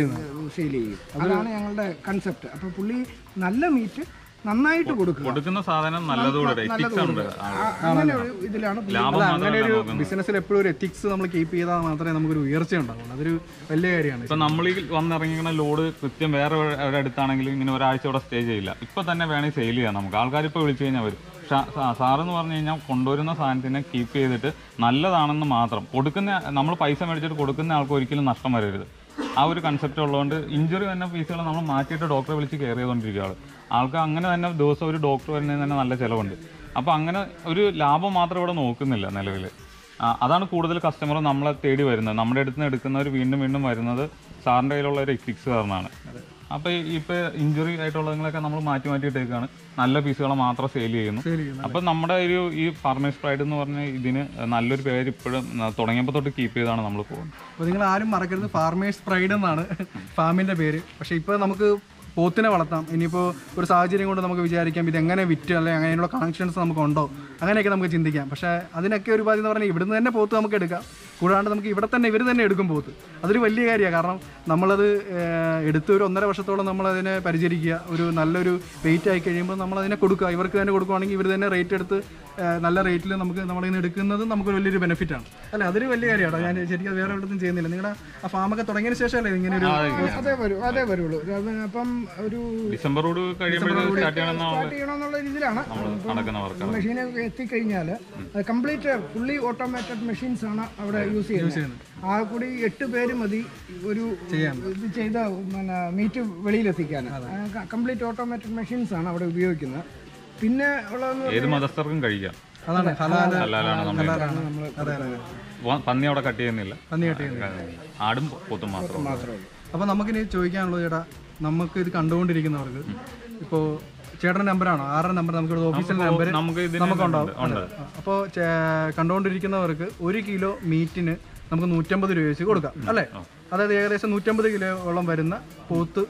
സെയിൽ ചെയ്യും അതാണ് ഞങ്ങളുടെ കൺസെപ്റ്റ് അപ്പോൾ പുള്ളി നല്ല മീറ്റ് നന്നായിട്ട് കൊടുക്കുക കൊടുക്കുന്ന സാധനം നല്ലതുകൂടെ എത്തിക്സ് ഉണ്ട് ആ, ആ, അങ്ങനെ ഒരു ഇതിലാണ് പുള്ളി ലാഭം അങ്ങനെ മാത്രമല്ല ഒരു നോക്കുന്നത് ബിസിനസ്സിൽ എപ്പോഴും ഒരു എത്തിക്സ് നമ്മൾ കീപ്പ് ചെയ്താൽ മാത്രമേ നമുക്കൊരു ഉയർച്ച ഉണ്ടാവുള്ളൂ അതൊരു വലിയ കാര്യമാണ് ഇപ്പൊ നമ്മൾ ഈ വന്നിറങ്ങിക്കുന്ന ലോഡ് കൃത്യം വേറെ ഒരു അടുത്താണെങ്കിലും ഇങ്ങനെ ഒരാഴ്ച ഇവിടെ സ്റ്റേ ചെയ്യില്ല ഇപ്പൊ തന്നെ വേണമെങ്കിൽ സെയിൽ ചെയ്യാം നമുക്ക് ആൾക്കാർ ഇപ്പൊ വിളിച്ചു കഴിഞ്ഞാൽ വരും പക്ഷെ സാറെന്ന് പറഞ്ഞു കഴിഞ്ഞാൽ കൊണ്ടുവരുന്ന സാധനത്തിനെ കീപ്പ് ചെയ്തിട്ട് നല്ലതാണെന്ന് മാത്രം കൊടുക്കുന്ന നമ്മൾ പൈസ മേടിച്ചിട്ട് കൊടുക്കുന്ന ആൾക്ക് ഒരിക്കലും നഷ്ടം വരരുത് ആ ഒരു കൺസെപ്റ്റ് ഉള്ളതുകൊണ്ട് ഇഞ്ചുറി തന്നെ പീസുകൾ നമ്മൾ മാറ്റിയിട്ട് ഡോക്ടറെ വിളിച്ച് കെയർ ചെയ്തുകൊണ്ടിരിക്കുകയാണ് ആൾക്ക് അങ്ങനെ തന്നെ ദിവസം ഒരു ഡോക്ടർ വരുന്നതിന് തന്നെ നല്ല ചിലവുണ്ട് അപ്പോൾ അങ്ങനെ ഒരു ലാഭം മാത്രം ഇവിടെ നോക്കുന്നില്ല നിലവിൽ ആ, അതാണ് കൂടുതൽ കസ്റ്റമർ നമ്മളെ തേടി വരുന്നത് നമ്മുടെ അടുത്ത് നിന്ന് എടുക്കുന്നവർ വീണ്ടും വീണ്ടും വരുന്നത് സാറിൻ്റെ കയ്യിലുള്ള ഒരു എത്തിക്സ് കാരണമാണ് അപ്പോൾ ഇപ്പോൾ ഇഞ്ചുറി ആയിട്ടുള്ളതൊക്കെ നമ്മൾ മാറ്റി മാറ്റിയിട്ടേക്കാണ് നല്ല പീസുകളെ മാത്രം സെയിൽ ചെയ്യുന്നു അപ്പോൾ നമ്മുടെ ഒരു ഈ ഫാർമേഴ്സ് പ്രൈഡ് എന്ന് പറഞ്ഞ ഇതിന് നല്ലൊരു പേര് ഇപ്പോഴും തുടങ്ങിയപ്പോൾ തൊട്ട് കീപ്പ് ചെയ്താണ് നമ്മൾ പോകുന്നത് അപ്പോൾ നിങ്ങൾ ആരും മറക്കരുത് ഫാർമേഴ്സ് പ്രൈഡ് എന്നാണ് ഫാമിൻ്റെ പേര് പക്ഷേ ഇപ്പോൾ നമുക്ക് പോത്തിനെ വളർത്താം ഇനിയിപ്പോൾ ഒരു സാഹചര്യം കൊണ്ട് നമുക്ക് വിചാരിക്കാം ഇത് എങ്ങനെ വിറ്റ് അല്ലെങ്കിൽ അങ്ങനെയുള്ള കണക്ഷൻസ് നമുക്കുണ്ടോ അങ്ങനെയൊക്കെ നമുക്ക് ചിന്തിക്കാം പക്ഷേ അതിനൊക്കെ ഒരു ഉപാധി എന്ന് പറഞ്ഞാൽ ഇവിടുന്ന് തന്നെ പോത്ത് നമുക്ക് എടുക്കാം കൂടാണ്ട് നമുക്ക് ഇവിടെ തന്നെ ഇവർ തന്നെ എടുക്കും പോത്ത് അതൊരു വലിയ കാര്യമാണ് കാരണം നമ്മളത് ഏഹ്, എടുത്ത് ഒരു ഒന്നര വർഷത്തോളം നമ്മളതിനെ പരിചരിക്കുക ഒരു നല്ലൊരു വെയിറ്റ് ആയി കഴിയുമ്പോൾ നമ്മളതിനെ കൊടുക്കുക ഇവർക്ക് തന്നെ കൊടുക്കുകയാണെങ്കിൽ ഇവർ തന്നെ റേറ്റ് എടുത്ത് ഏഹ്, നല്ല റേറ്റിൽ നമുക്ക് നമ്മളിൽ നിന്ന് എടുക്കുന്നത് നമുക്കൊരു വലിയൊരു ബെനിഫിറ്റ് ആണ് അല്ല അതൊരു വലിയ കാര്യമാണ് ഞാൻ ശരിക്കും അത് വേറെ എവിടത്തും ചെയ്യുന്നില്ല നിങ്ങളുടെ ആ ഫാമൊക്കെ തുടങ്ങിയതിന് ശേഷമല്ലേ ഇങ്ങനെ ഒരു അതേ വരൂ അതേ വരുള്ളൂ അത് അപ്പം ഒരു ഡിസംബറോട് കഴിയുമ്പോഴത്തേക്ക് സ്റ്റാർട്ട് ചെയ്യണമെന്നാണ് സ്റ്റാർട്ട് ചെയ്യണമെന്നുള്ള രീതിയിലാണ് നടക്കുന്ന വർക്ക് മെഷീൻ എത്തിക്കഴിഞ്ഞാൽ കംപ്ലീറ്റ് ഫുള്ളി ഓട്ടോമാറ്റഡ് മെഷീൻസ് ആണ് അവിടെ യൂസ് ചെയ്യുന്നത് ആ കൂടി എട്ട് പേര് മതി ഒരു ഇത് ചെയ്ത പിന്നെ മീറ്റ് വെളിയിലെത്തിക്കാൻ കംപ്ലീറ്റ് ഓട്ടോമാറ്റഡ് മെഷീൻസ് ആണ് അവിടെ ഉപയോഗിക്കുന്നത് പിന്നെ ഉള്ളതെന്ന് ഏത് മതസ്ഥർക്കും കഴിക്കാം അതാണ് ഹലാല ഹലാലാണ് നമ്മൾ അതെ അതെ അതെ വ- പന്നി അവിടെ കട്ട് ചെയ്യുന്നില്ല പന്നി കെട്ടി ആടും പോത്തും മാത്രം അപ്പോൾ നമുക്കിനി ചോദിക്കാനുള്ളത് ചേട്ടാ നമുക്ക് ഇത് കണ്ടുകൊണ്ടിരിക്കുന്നവർക്ക് ഇപ്പോൾ ചേട്ടൻ്റെ നമ്പറാണോ ആരുടെ നമ്പർ നമുക്ക് ഓഫീസിൻ്റെ നമ്പർ നമുക്ക് ഇതിന് നമുക്കുണ്ടാവും ഉണ്ട് അപ്പോൾ കണ്ടുകൊണ്ടിരിക്കുന്നവർക്ക് ഒരു കിലോ മീറ്റിന് നമുക്ക് നൂറ്റമ്പത് രൂപ വെച്ച് കൊടുക്കാം അല്ലേ അതായത് ഏകദേശം നൂറ്റമ്പത് കിലോയോളം വരുന്ന പോത്ത്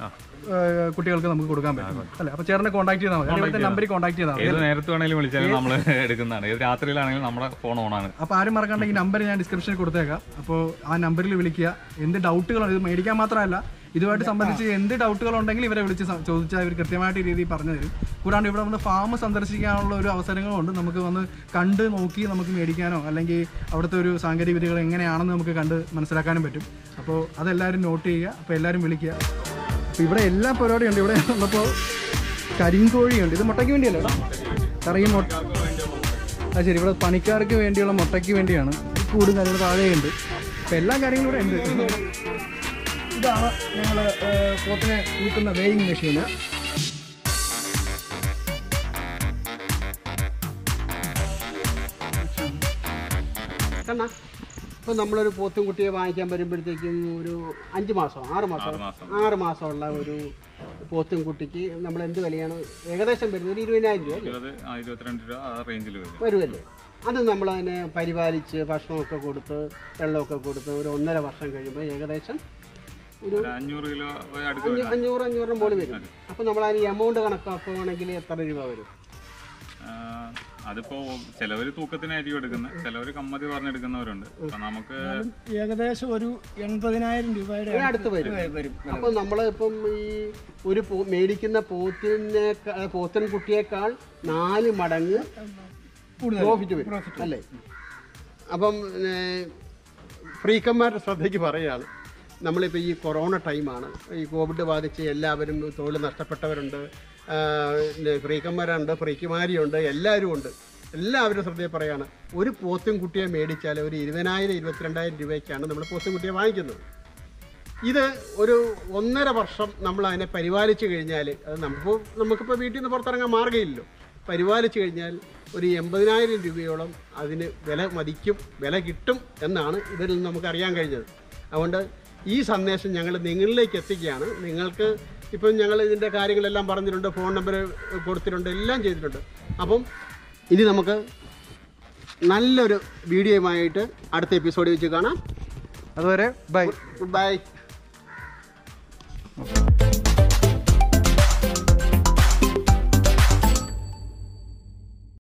ഏഹ്, കുട്ടികൾക്ക് നമുക്ക് കൊടുക്കാൻ പറ്റും അല്ലേ അപ്പോൾ ചേട്ടനെ കോൺടാക്ട് ചെയ്താൽ മതി ഇവിടുത്തെ നമ്പറിൽ കോൺടാക്ട് ചെയ്താൽ മതി ഏത് നേരത്ത് വേണമെങ്കിലും വിളിച്ചാലും നമ്മൾ എടുക്കുന്നതാണ് ഏത് രാത്രിയിലാണെങ്കിലും നമ്മുടെ ഫോൺ ഓണാണ് അപ്പോൾ ആരും മറക്കാണ്ട് ഈ നമ്പർ ഞാൻ ഡിസ്ക്രിപ്ഷനിൽ കൊടുത്തേക്കാം അപ്പോൾ ആ നമ്പറിൽ വിളിക്കുക എന്ത് ഡൗട്ടുകളാണ് ഇത് മേടിക്കാൻ മാത്രമല്ല ഇതുമായിട്ട് സംബന്ധിച്ച് എന്ത് ഡൗട്ടുകൾ ഉണ്ടെങ്കിലും ഇവരെ വിളിച്ച് സം- ചോദിച്ചാൽ ഇവർ കൃത്യമായിട്ട് ഈ രീതിയിൽ പറഞ്ഞു തരും കൂടാണ്ട് ഇവിടെ വന്ന് ഫാം സന്ദർശിക്കാനുള്ള ഒരു അവസരങ്ങളുണ്ട് നമുക്ക് വന്ന് കണ്ട് നോക്കി നമുക്ക് മേടിക്കാനോ അല്ലെങ്കിൽ അവിടുത്തെ ഒരു സാങ്കേതിക വിദ്യകൾ എങ്ങനെയാണെന്ന് നമുക്ക് കണ്ട് മനസ്സിലാക്കാനും പറ്റും അപ്പോൾ അതെല്ലാവരും നോട്ട് ചെയ്യുക അപ്പോൾ എല്ലാവരും വിളിക്കുക അപ്പോൾ ഇവിടെ എല്ലാ പരിപാടിയും ഉണ്ട് ഇവിടെ വന്നപ്പോൾ കരിങ്കോഴിയുണ്ട് ഇത് മുട്ടയ്ക്ക് വേണ്ടിയല്ലേ കറിയും മുട്ട അത് ശരി ഇവിടെ പണിക്കാർക്ക് വേണ്ടിയുള്ള മുട്ടയ്ക്ക് വേണ്ടിയാണ് കൂടും കാര്യങ്ങൾ താഴെയുണ്ട് അപ്പം എല്ലാ കാര്യങ്ങളും ഇവിടെ ഉണ്ട് ഇതാണ് ഞങ്ങൾ പോത്തിനെ കൂട്ടുന്ന വേയിങ് മെഷീന് കണ്ണ ഇപ്പം നമ്മളൊരു പോത്തും കുട്ടിയെ വാങ്ങിക്കാൻ വരുമ്പോഴത്തേക്കും ഒരു അഞ്ച് മാസം ആറ് മാസം ആറ് മാസമുള്ള ഒരു പോത്തും കുട്ടിക്ക് നമ്മൾ എന്ത് വിലയാണ് ഏകദേശം വരുന്നത് ഒരു ഇരുപതിനായിരം രൂപ അല്ലേ ഇരുപത് ആ, ഇരുപത്തിരണ്ട് രൂപ ആ റേഞ്ചിൽ വരും വരുമല്ലേ അത് നമ്മൾ അതിനെ പരിപാലിച്ച് ഭക്ഷണമൊക്കെ കൊടുത്ത് വെള്ളമൊക്കെ കൊടുത്ത് ഒരു ഒന്നര വർഷം കഴിയുമ്പോൾ ഏകദേശം ഒരു ഒരു അഞ്ഞൂറ് കിലോ അടുത്ത് അഞ്ഞൂ അഞ്ഞൂറ് അഞ്ഞൂറിന് മുകളിൽ വരും അപ്പോൾ നമ്മൾ അതിന് എമൗണ്ട് കണക്കാക്കുകയാണെങ്കിൽ എത്ര രൂപ വരും ആ, അതിപ്പോ ചിലവര് തൂക്കത്തിനായിരിക്കും എടുക്കുന്നത് ചിലവര് കമ്മതി പറഞ്ഞെടുക്കുന്നവരുണ്ട് അപ്പൊ നമുക്ക് ഏകദേശം ഒരു എൺപതിനായിരം രൂപയുടെ ഇതിന് അടുത്ത് വരും അപ്പോൾ നമ്മൾ ഇപ്പം ഈ ഒരു പോ- മേടിക്കുന്ന പോത്തിനെ പോത്തൻ കുട്ടിയേക്കാൾ നാല് മടങ്ങ് പ്രോഫിറ്റ് വരും അല്ലേ അപ്പം ഫ്രീക്കന്മാരുടെ ശ്രദ്ധയ്ക്ക് പറയുകയാണ് നമ്മളിപ്പോൾ ഈ കൊറോണ ടൈമാണ് ഈ കോവിഡ് ബാധിച്ച് എല്ലാവരും തൊഴിൽ നഷ്ടപ്പെട്ടവരുണ്ട് ആ, പിന്നെ ഫ്രീക്കന്മാരുണ്ട് ഫ്രീക്കുമാരിയുണ്ട് എല്ലാവരും ഉണ്ട് എല്ലാവരും ശ്രദ്ധയിൽ പറയുകയാണ് ഒരു പോത്തും കുട്ടിയെ മേടിച്ചാൽ ഒരു ഇരുപതിനായിരം ഇരുപത്തിരണ്ടായിരം രൂപയ്ക്കാണ് നമ്മൾ പോത്തും കുട്ടിയെ വാങ്ങിക്കുന്നത് ഇത് ഒരു ഒന്നര വർഷം നമ്മൾ അതിനെ പരിപാലിച്ചു കഴിഞ്ഞാൽ അത് നമുക്ക് നമുക്കിപ്പോൾ വീട്ടിൽ നിന്ന് പുറത്തിറങ്ങാൻ മാർഗ്ഗമില്ലല്ലോ പരിപാലിച്ചു കഴിഞ്ഞാൽ ഒരു എൺപതിനായിരം രൂപയോളം അതിന് വില മതിക്കും വില കിട്ടും എന്നാണ് ഇതിൽ നിന്ന് നമുക്ക് അറിയാൻ കഴിഞ്ഞത് അതുകൊണ്ട് ഈ സന്ദേശം ഞങ്ങൾ നിങ്ങളിലേക്ക് എത്തിക്കുകയാണ് നിങ്ങൾക്ക് ഇപ്പം ഞങ്ങൾ ഇതിൻ്റെ കാര്യങ്ങളെല്ലാം പറഞ്ഞിട്ടുണ്ട് ഫോൺ നമ്പർ കൊടുത്തിട്ടുണ്ട് എല്ലാം ചെയ്തിട്ടുണ്ട് അപ്പം ഇനി നമുക്ക് നല്ലൊരു വീഡിയോയുമായിട്ട് അടുത്ത എപ്പിസോഡിൽ വെച്ച് കാണാം അതുവരെ ബൈ ഗുഡ് ബൈ